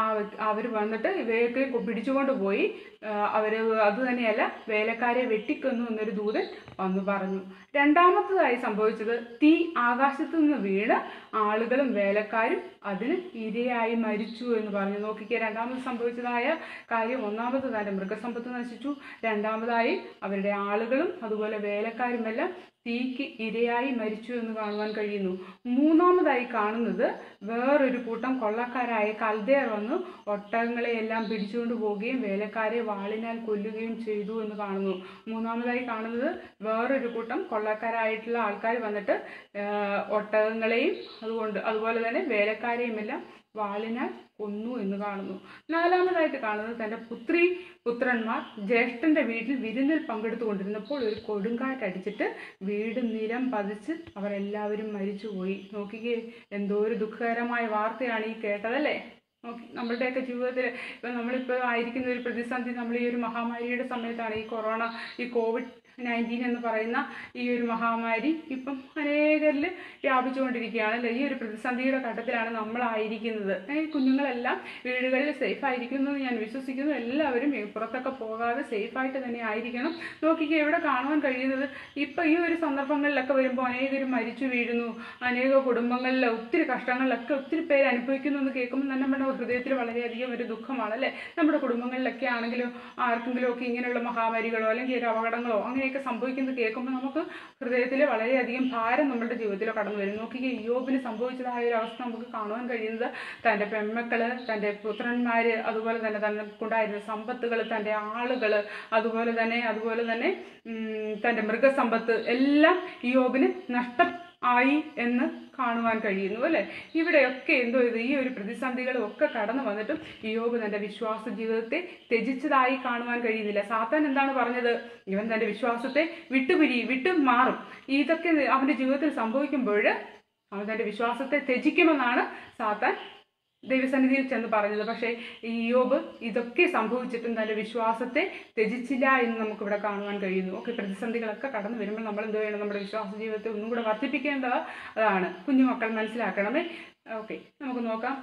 അവർ വന്നിട്ട് ഇവയൊക്കെ പിടിച്ചുകൊണ്ട് പോയി അവർ അത് തന്നെയല്ല വേലക്കാരെ വെട്ടിക്കൊന്നു എന്നൊരു ദൂതൻ വന്നു പറഞ്ഞു രണ്ടാമത്തതായി സംഭവിച്ചത് തീ ആകാശത്തു നിന്ന് വീണ് ആളുകളും വേലക്കാരും അതിന് ഇരയായി മരിച്ചു എന്ന് പറഞ്ഞു നോക്കിക്കേ രണ്ടാമത് സംഭവിച്ചതായ കാര്യം ഒന്നാമത് തന്നെ മൃഗസമ്പത്ത് നശിച്ചു രണ്ടാമതായി അവരുടെ ആളുകളും അതുപോലെ വേലക്കാരുമെല്ലാം തീക്ക് ഇരയായി മരിച്ചു എന്ന് കാണുവാൻ കഴിയുന്നു മൂന്നാമതായി കാണുന്നത് വേറൊരു കൂട്ടം കൊള്ളക്കാരായ കൽദേർ വന്നു ഒട്ടകങ്ങളെയെല്ലാം പിടിച്ചുകൊണ്ട് പോവുകയും വേലക്കാരെ വാളിനാൽ കൊല്ലുകയും ചെയ്തു എന്ന് കാണുന്നു മൂന്നാമതായി കാണുന്നത് വേറൊരു കൂട്ടം കൊള്ളക്കാരായിട്ടുള്ള ആൾക്കാർ വന്നിട്ട് ആ, ഒട്ടകങ്ങളെയും അതുകൊണ്ട് അതുപോലെ തന്നെ വേലക്കാരെയും എല്ലാം വാളിനാൽ കൊന്നു എന്ന് കാണുന്നു നാലാമതായിട്ട് കാണുന്നത് തൻ്റെ പുത്രി പുത്രന്മാർ ജ്യേഷ്ഠന്റെ വീട്ടിൽ വിരുന്നിൽ പങ്കെടുത്തുകൊണ്ടിരുന്നപ്പോൾ ഒരു കൊടുങ്കാറ്റടിച്ചിട്ട് വീട് നിലം പതിച്ച് അവരെല്ലാവരും മരിച്ചുപോയി നോക്കിക്കേ എന്തോ ഒരു ദുഃഖകരമായ വാർത്തയാണ് ഈ കേട്ടതല്ലേ നോക്കി നമ്മളുടെയൊക്കെ ജീവിതത്തിൽ ഇപ്പം നമ്മളിപ്പോൾ ആയിരിക്കുന്ന ഒരു പ്രതിസന്ധി നമ്മൾ ഈ ഒരു മഹാമാരിയുടെ സമയത്താണ് ഈ കൊറോണ ഈ കോവിഡ് നയൻറ്റീൻ എന്ന് പറയുന്ന ഈ ഒരു മഹാമാരി ഇപ്പം അനേകരിൽ വ്യാപിച്ചുകൊണ്ടിരിക്കുകയാണ് അല്ലേ ഈ ഒരു പ്രതിസന്ധിയുടെ ഘട്ടത്തിലാണ് നമ്മളായിരിക്കുന്നത് ഏ, കുഞ്ഞുങ്ങളെല്ലാം വീടുകളിൽ സേഫ് ആയിരിക്കുന്നു എന്ന് ഞാൻ വിശ്വസിക്കുന്നു എല്ലാവരും ഈ പുറത്തൊക്കെ പോകാതെ സേഫായിട്ട് തന്നെ ആയിരിക്കണം നോക്കിക്കേ ഇവിടെ കാണുവാൻ കഴിയുന്നത് ഇപ്പം ഈ ഒരു സന്ദർഭങ്ങളിലൊക്കെ വരുമ്പോൾ അനേകരും മരിച്ചു വീഴുന്നു അനേക കുടുംബങ്ങളിൽ ഒത്തിരി കഷ്ടങ്ങളിലൊക്കെ ഒത്തിരി പേര് അനുഭവിക്കുന്നു എന്ന് കേൾക്കുമ്പോൾ തന്നെ നമ്മുടെ ഹൃദയത്തിൽ വളരെയധികം ഒരു ദുഃഖമാണ് അല്ലേ നമ്മുടെ കുടുംബങ്ങളിലൊക്കെ ആണെങ്കിലും ആർക്കെങ്കിലും ഒക്കെ ഇങ്ങനെയുള്ള മഹാമാരികളോ അല്ലെങ്കിൽ ഒരു അപകടങ്ങളോ അങ്ങനെയൊക്കെ സംഭവിക്കുന്നത് കേൾക്കുമ്പോൾ നമുക്ക് ഹൃദയത്തിൽ വളരെയധികം ഭാരം നമ്മുടെ ജീവിതത്തിൽ കടന്നു വരും നോക്കിക്കേ യോബിന് സംഭവിച്ചതായ ഒരു അവസ്ഥ നമുക്ക് കാണുവാൻ കഴിയുന്നത് തൻ്റെ പെൺമക്കള് തൻ്റെ പുത്രന്മാര് അതുപോലെ തന്നെ തനിക്കുണ്ടായിരുന്ന സമ്പത്തുകൾ തൻ്റെ ആളുകൾ അതുപോലെ തന്നെ അതുപോലെ തന്നെ ഉം, തൻ്റെ മൃഗസമ്പത്ത് എല്ലാം യോബിന് നഷ്ടം ആയി എന്ന് കാണുവാൻ കഴിയുന്നു അല്ലെ ഇവിടെയൊക്കെ എന്തോ ഇത് ഈ ഒരു പ്രതിസന്ധികളും ഒക്കെ കടന്നു വന്നിട്ടും യോബ് തന്റെ വിശ്വാസ ജീവിതത്തെ ത്യജിച്ചതായി കാണുവാൻ കഴിയുന്നില്ല സാത്താൻ എന്താണ് പറഞ്ഞത് ഇവൻ തന്റെ വിശ്വാസത്തെ വിട്ടുപിരി വിട്ടു മാറും ഇതൊക്കെ അവന്റെ ജീവിതത്തിൽ സംഭവിക്കുമ്പോൾ അവൻ തന്റെ വിശ്വാസത്തെ ത്യജിക്കുമെന്നാണ് സാത്താൻ ദൈവസന്നിധിയിൽ ചെന്ന് പറഞ്ഞത് പക്ഷേ ഈ യോബ് ഇതൊക്കെ സംഭവിച്ചിട്ടും തന്റെ വിശ്വാസത്തെ ത്യജിച്ചില്ല എന്ന് നമുക്കിവിടെ കാണുവാൻ കഴിയുന്നു ഓക്കെ പ്രതിസന്ധികളൊക്കെ കടന്നു വരുമ്പോൾ നമ്മൾ എന്ത് ചെയ്യണം നമ്മുടെ വിശ്വാസ ജീവിതത്തെ ഒന്നും കൂടെ വർദ്ധിപ്പിക്കേണ്ടത് അതാണ് കുഞ്ഞുമക്കൾ മനസ്സിലാക്കണമേ ഓക്കെ നമുക്ക് നോക്കാം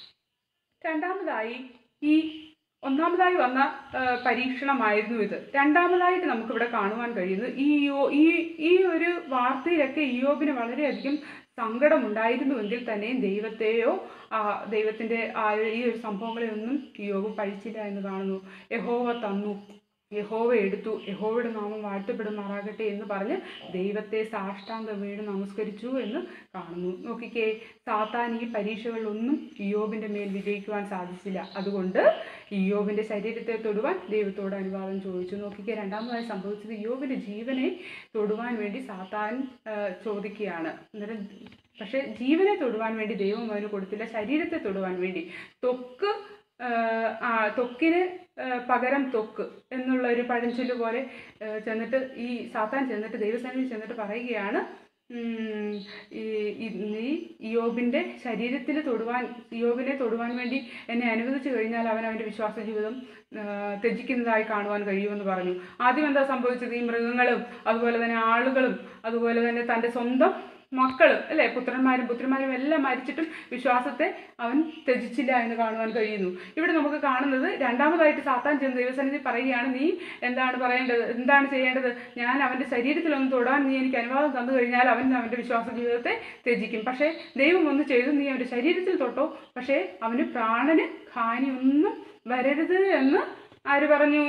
രണ്ടാമതായി ഈ ഒന്നാമതായി വന്ന ആ, പരീക്ഷണമായിരുന്നു ഇത് രണ്ടാമതായിട്ട് നമുക്കിവിടെ കാണുവാൻ കഴിയുന്നത് ഈ യോ- ഈ ഈ ഒരു വാർത്തയിലൊക്കെ ഇയോബിന് വളരെയധികം സങ്കടമുണ്ടായിരുന്നുവെങ്കിൽ തന്നെയും ദൈവത്തെയോ ആ, ദൈവത്തിന്റെ ആ ഒരു- ഈ ഒരു സംഭവങ്ങളെ ഒന്നും യോബ് പഴിച്ചില്ല എന്ന് കാണുന്നു യഹോവ തന്നു യഹോവ എടുത്തു യഹോവയുടെ നാമം വാഴ്ത്തപ്പെടുമാറാകട്ടെ എന്ന് പറഞ്ഞ് ദൈവത്തെ സാഷ്ടാംഗം വീണ് നമസ്കരിച്ചു എന്ന് കാണുന്നു നോക്കിക്കേ സാത്താൻ ഈ പരീക്ഷകളിലൊന്നും ഇയോബിന്റെ മേൽ വിജയിക്കുവാൻ സാധിച്ചില്ല അതുകൊണ്ട് ഇയോബിന്റെ ശരീരത്തെ തൊടുവാൻ ദൈവത്തോട് അനുവാദം ചോദിച്ചു നോക്കിക്കേ രണ്ടാമതായി സംഭവിച്ചത് ഇയോബിന്റെ ജീവനെ തൊടുവാൻ വേണ്ടി സാത്താൻ ആ, ചോദിക്കുകയാണ് അന്നേരം പക്ഷെ ജീവനെ തൊടുവാൻ വേണ്ടി ദൈവം അവന് കൊടുത്തില്ല ശരീരത്തെ തൊടുവാൻ വേണ്ടി ത്വക്ക് ആ, ആ, ത്വക്കിന് ആ, പകരം ത്വക്ക് എന്നുള്ള ഒരു പഴഞ്ചൊല്ല് പോലെ ആ, ചെന്നിട്ട് ഈ സാത്താൻ ചെന്നിട്ട് ദൈവസേനയിൽ ചെന്നിട്ട് പറയുകയാണ് ഉം, ഈ ഈ- നീ യോബിന്റെ ശരീരത്തിൽ തൊടുവാൻ യോബിനെ തൊടുവാൻ വേണ്ടി എന്നെ അനുവദിച്ചു കഴിഞ്ഞാൽ അവൻ അവന്റെ വിശ്വാസ ജീവിതം ആ, ത്യജിക്കുന്നതായി കാണുവാൻ കഴിയുമെന്ന് പറഞ്ഞു ആദ്യം എന്താ സംഭവിച്ചത് ഈ മൃഗങ്ങളും അതുപോലെ തന്നെ ആളുകളും അതുപോലെ തന്നെ തന്റെ സ്വന്തം മക്കളും അല്ലെ പുത്രന്മാരും പുത്രിമാരും എല്ലാം മരിച്ചിട്ടും വിശ്വാസത്തെ അവൻ ത്യജിച്ചില്ല എന്ന് കാണുവാൻ കഴിയുന്നു ഇവിടെ നമുക്ക് കാണുന്നത് രണ്ടാമതായിട്ട് സാത്താൻ ചെന്ന് ദൈവസന്നിധി പറയുകയാണ് നീ എന്താണ് പറയേണ്ടത് എന്താണ് ചെയ്യേണ്ടത് ഞാൻ അവന്റെ ശരീരത്തിലൊന്ന് തൊടാൻ നീ എനിക്ക് അനുവാദം തന്നു കഴിഞ്ഞാൽ അവൻ അവന്റെ വിശ്വാസ ജീവിതത്തെ ത്യജിക്കും പക്ഷേ ദൈവം ഒന്ന് ചെയ്തു നീ അവന്റെ ശരീരത്തിൽ തൊട്ടോ പക്ഷേ അവന് പ്രാണന് ഹാനി ഒന്നും വരരുത് എന്ന് ആര് പറഞ്ഞു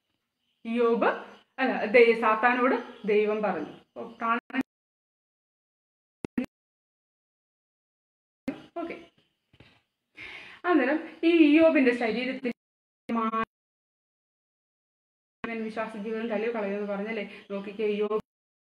യോബ് അല്ല ദൈ- സാത്താനോട് ദൈവം പറഞ്ഞു അപ്പോൾ പ്രാണ അന്നേരം ഈ ഇയോബിന്റെ ശരീരത്തിൽ വിശ്വാസ ജീവിതം തള്ളി കളയുമെന്ന് പറഞ്ഞല്ലേ നോക്കിക്കേ ഇയോബ്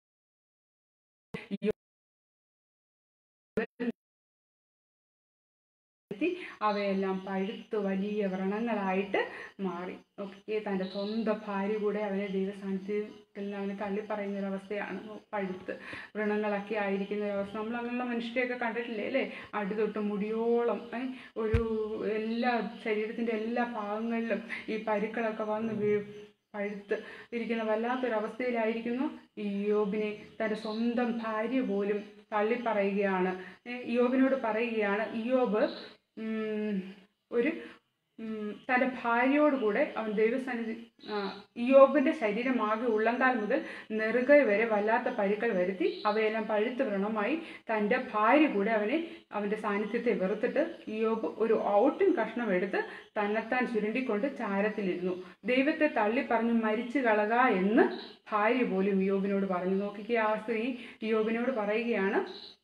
അവയെല്ലാം പഴുത്ത് വലിയ വ്രണങ്ങളായിട്ട് മാറി നോക്കിക്കേ തൻ്റെ സ്വന്തം ഭാര്യ കൂടെ അവനെ ദൈവസാന്നിധ്യത്തിൽ നിന്ന് അവനെ തള്ളിപ്പറയുന്ന ഒരവസ്ഥയാണ് പഴുത്ത് വ്രണങ്ങളൊക്കെ ആയിരിക്കുന്ന ഒരവസ്ഥ നമ്മൾ അങ്ങനെയുള്ള മനുഷ്യരെയൊക്കെ കണ്ടിട്ടില്ലേ അല്ലേ അടി തൊട്ട് മുടിയോളം ഏ, ഒരു എല്ലാ ശരീരത്തിൻ്റെ എല്ലാ ഭാഗങ്ങളിലും ഈ പരുക്കളൊക്കെ വന്ന് വീ പഴുത്ത് ഇരിക്കുന്ന വല്ലാത്തൊരവസ്ഥയിലായിരിക്കുന്നു ഈ യോബിനെ തൻ്റെ സ്വന്തം ഭാര്യ പോലും തള്ളിപ്പറയുകയാണ് ഏ, യോബിനോട് പറയുകയാണ് യോബ് ഉം, ഒരു ഉം, തൻ്റെ ഭാര്യയോടുകൂടെ അവൻ ദൈവസന്നിധി ആ, ഇയോബിൻ്റെ ശരീരമാകെ ഉള്ളങ്കാൽ മുതൽ നെറുകൈ വരെ വല്ലാത്ത പരുക്കൾ വരുത്തി അവയെല്ലാം പഴുത്ത് വ്രണമായി തൻ്റെ ഭാര്യ കൂടെ അവനെ അവൻ്റെ സാന്നിധ്യത്തെ വെറുത്തിട്ട് ഇയോബ് ഒരു ഔട്ടിൻ കഷ്ണം എടുത്ത് തന്നെത്താൻ ചുരുണ്ടിക്കൊണ്ട് ചാരത്തിലിരുന്നു ദൈവത്തെ തള്ളി പറഞ്ഞു മരിച്ചു കളക എന്ന് ഭാര്യ പോലും ഇയോബിനോട് പറഞ്ഞു നോക്കിക്കുക ആ സ്ത്രീ ഇയോബിനോട് പറയുകയാണ്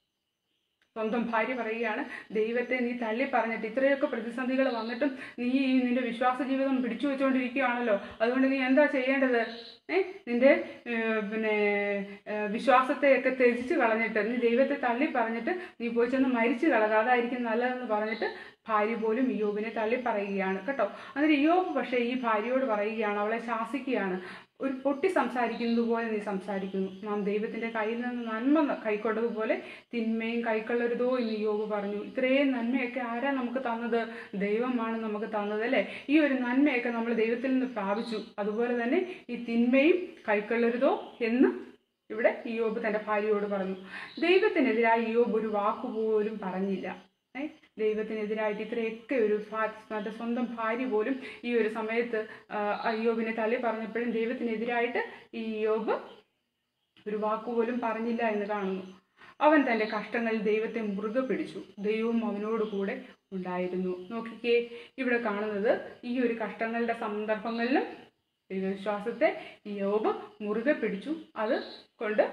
സ്വന്തം ഭാര്യ പറയുകയാണ് ദൈവത്തെ നീ തള്ളി പറഞ്ഞിട്ട് ഇത്രയൊക്കെ പ്രതിസന്ധികൾ വന്നിട്ടും നീ ഈ നിന്റെ വിശ്വാസ ജീവിതം പിടിച്ചു വെച്ചുകൊണ്ടിരിക്കുകയാണല്ലോ അതുകൊണ്ട് നീ എന്താ ചെയ്യേണ്ടത് ഏ നിന്റെ ഏർ, പിന്നെ ഏർ, വിശ്വാസത്തെയൊക്കെ ത്യജിച്ച് കളഞ്ഞിട്ട് നീ ദൈവത്തെ തള്ളി പറഞ്ഞിട്ട് നീ പോയി ചെന്ന് മരിച്ചു കളക അതായിരിക്കും നല്ലതെന്ന് പറഞ്ഞിട്ട് ഭാര്യ പോലും ഇയോബിനെ തള്ളി പറയുകയാണ് കേട്ടോ എന്നിട്ട് ഇയോബ് പക്ഷേ ഈ ഭാര്യയോട് പറയുകയാണ് അവളെ ശാസിക്കുകയാണ് ഒരു പൊട്ടി സംസാരിക്കുന്നത് പോലെ നീ സംസാരിക്കുന്നു നാം ദൈവത്തിന്റെ കയ്യിൽ നിന്ന് നന്മ ന- കൈക്കൊണ്ടതുപോലെ തിന്മയും കൈക്കൊള്ളരുതോ എന്ന് യോബ് പറഞ്ഞു ഇത്രയും നന്മയൊക്കെ ആരാ നമുക്ക് തന്നത് ദൈവമാണ് നമുക്ക് തന്നത് അല്ലേ ഈ ഒരു നന്മയൊക്കെ നമ്മൾ ദൈവത്തിൽ നിന്ന് പ്രാപിച്ചു അതുപോലെ തന്നെ ഈ തിന്മയും കൈക്കൊള്ളരുതോ എന്ന് ഇവിടെ ഇയോബ് തന്റെ ഭാര്യയോട് പറഞ്ഞു ദൈവത്തിനെതിരായി ഇയോബ് ഒരു വാക്കുപോലും പറഞ്ഞില്ല ഏ ദൈവത്തിനെതിരായിട്ട് ഇത്രയൊക്കെ ഒരു ഭാ- തന്റെ സ്വന്തം ഭാര്യ പോലും ഈ ഒരു സമയത്ത് ആ, അയ്യോബിനെ തള്ളി പറഞ്ഞപ്പോഴും ദൈവത്തിനെതിരായിട്ട് ഈ യോബ് ഒരു വാക്കുപോലും പറഞ്ഞില്ല എന്ന് കാണുന്നു അവൻ തൻ്റെ കഷ്ടങ്ങളിൽ ദൈവത്തെ മുറുകെ പിടിച്ചു ദൈവവും അവനോട് കൂടെ ഉണ്ടായിരുന്നു നോക്കിക്കേ ഇവിടെ കാണുന്നത് ഈ ഒരു കഷ്ടങ്ങളുടെ സന്ദർഭങ്ങളിലും ദൈവവിശ്വാസത്തെ യോബ് മുറുകെ പിടിച്ചു അത് കൊണ്ട്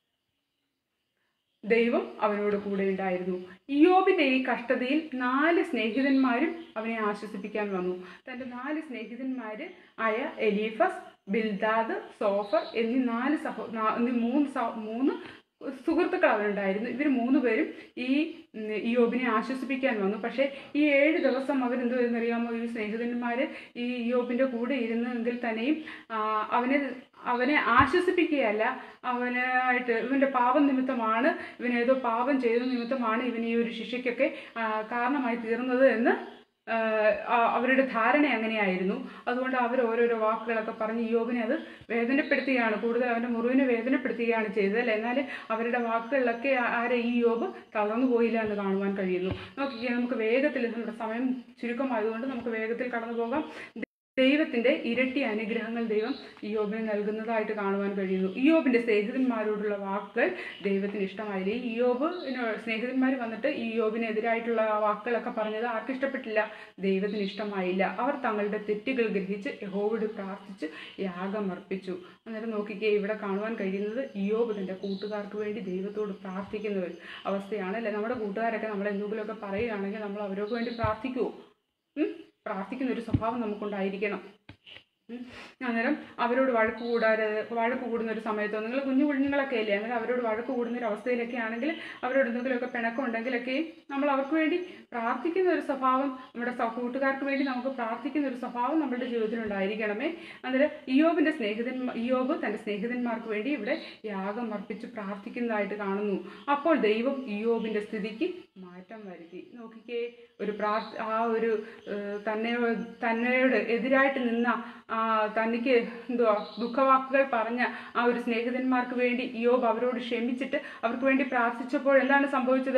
ദൈവം അവനോട് കൂടെ ഉണ്ടായിരുന്നു ഇയോബിന്റെ ഈ കഷ്ടതയിൽ നാല് സ്നേഹിതന്മാരും അവനെ ആശ്വസിപ്പിക്കാൻ വന്നു തന്റെ നാല് സ്നേഹിതന്മാര് ആയ എലീഫസ് ബിൽദാദ് സോഫർ എന്നീ നാല് സഹോ നാ- എന്നീ മൂന്ന് സഹ- മൂന്ന് സുഹൃത്തുക്കൾ അവരുണ്ടായിരുന്നു ഇവർ മൂന്ന് പേരും ഈ ഉം, ഇയോബിനെ ആശ്വസിപ്പിക്കാൻ വന്നു പക്ഷേ ഈ ഏഴ് ദിവസം അവരെന്തോ എന്നറിയാമോ ഈ സ്നേഹിതന്മാര് ഈ ഇയോബിന്റെ കൂടെ ഇരുന്നെങ്കിൽ തന്നെയും ആ, അവനെ അവനെ ആശ്വസിപ്പിക്കുകയല്ല അവനായിട്ട് ഇവന്റെ പാപം നിമിത്തമാണ് ഇവൻ ഏതോ പാപം ചെയ്ത നിമിത്തമാണ് ഇവൻ ഈ ഒരു ശിക്ഷയ്ക്കൊക്കെ ആ, കാരണമായി തീർന്നത് എന്ന് ആ, ആ- അവരുടെ ധാരണ അങ്ങനെയായിരുന്നു അതുകൊണ്ട് അവർ ഓരോരോ വാക്കുകളൊക്കെ പറഞ്ഞ് യോബിനെ അത് വേദനപ്പെടുത്തുകയാണ് കൂടുതൽ അവൻ്റെ മുറിവിനെ വേദനപ്പെടുത്തുകയാണ് ചെയ്തത് അല്ലേ എന്നാൽ അവരുടെ വാക്കുകളിലൊക്കെ ആ- ആരെ ഈ യോബ് തളർന്നു പോയില്ല എന്ന് കാണുവാൻ കഴിയുന്നു നോക്കിക്കേ നമുക്ക് വേഗത്തിൽ നമ്മുടെ സമയം ചുരുക്കമായതുകൊണ്ട് നമുക്ക് വേഗത്തിൽ കടന്നു പോകാം ദൈവത്തിന്റെ ഇരട്ടി അനുഗ്രഹങ്ങൾ ദൈവം ഇയോബിന് നൽകുന്നതായിട്ട് കാണുവാൻ കഴിയുന്നു ഇയോബിന്റെ സ്നേഹിതന്മാരോടുള്ള വാക്കുകൾ ദൈവത്തിന് ഇഷ്ടമായില്ല ഈ ഇയോബ് സ്നേഹിതന്മാർ വന്നിട്ട് ഈ ഇയോബിനെതിരായിട്ടുള്ള വാക്കുകളൊക്കെ പറഞ്ഞത് ആർക്കും ഇഷ്ടപ്പെട്ടില്ല ദൈവത്തിന് ഇഷ്ടമായില്ല അവർ തങ്ങളുടെ തെറ്റുകൾ ഗ്രഹിച്ച് യഹോവോട് പ്രാർത്ഥിച്ച് യാഗം അർപ്പിച്ചു അന്നേരം നോക്കിക്കേ ഇവിടെ കാണുവാൻ കഴിയുന്നത് ഇയോബ് തന്റെ കൂട്ടുകാർക്ക് വേണ്ടി ദൈവത്തോട് പ്രാർത്ഥിക്കുന്ന ഒരു അവസ്ഥയാണ് അല്ലെ നമ്മുടെ കൂട്ടുകാരൊക്കെ നമ്മൾ എന്തെങ്കിലുമൊക്കെ പറയുകയാണെങ്കിൽ നമ്മൾ അവർക്ക് വേണ്ടി പ്രാർത്ഥിക്കുമോ ഉം? പ്രാർത്ഥിക്കുന്ന ഒരു സ്വഭാവം നമുക്കുണ്ടായിരിക്കണം ഉം. അന്നേരം അവരോട് വഴക്ക് കൂടാതെ വഴക്ക് കൂടുന്ന ഒരു സമയത്തോ നിങ്ങൾ കുഞ്ഞു കുഞ്ഞുങ്ങളൊക്കെ അല്ലേ അന്നേരം അവരോട് വഴക്ക് കൂടുന്ന ഒരു അവസ്ഥയിലൊക്കെ ആണെങ്കിൽ അവരോട് എന്തെങ്കിലുമൊക്കെ പിണക്കം ഉണ്ടെങ്കിലൊക്കെ നമ്മൾ അവർക്ക് വേണ്ടി പ്രാർത്ഥിക്കുന്ന ഒരു സ്വഭാവം നമ്മുടെ സ- കൂട്ടുകാർക്ക് വേണ്ടി നമുക്ക് പ്രാർത്ഥിക്കുന്ന ഒരു സ്വഭാവം നമ്മുടെ ജീവിതത്തിൽ ഉണ്ടായിരിക്കണമേ അന്നേരം ഇയോബിന്റെ സ്നേഹിതൻ ഇയോബ് തന്റെ സ്നേഹിതന്മാർക്ക് വേണ്ടി ഇവിടെ യാഗം അർപ്പിച്ച് പ്രാർത്ഥിക്കുന്നതായിട്ട് കാണുന്നു അപ്പോൾ ദൈവം ഇയോബിന്റെ സ്ഥിതിക്ക് മാറ്റം വരുത്തി നോക്കിക്കേ ഒരു പ്രാർത്ഥ ആ ഒരു ഏഹ്, തന്നെ തന്നോട് എതിരായിട്ട് നിന്ന ആ തനിക്ക് എന്തുവാ ദുഃഖവാക്കുകൾ പറഞ്ഞ ആ ഒരു സ്നേഹിതന്മാർക്ക് വേണ്ടി യോബ് അവരോട് ക്ഷമിച്ചിട്ട് അവർക്ക് വേണ്ടി പ്രാർത്ഥിച്ചപ്പോൾ എന്താണ് സംഭവിച്ചത്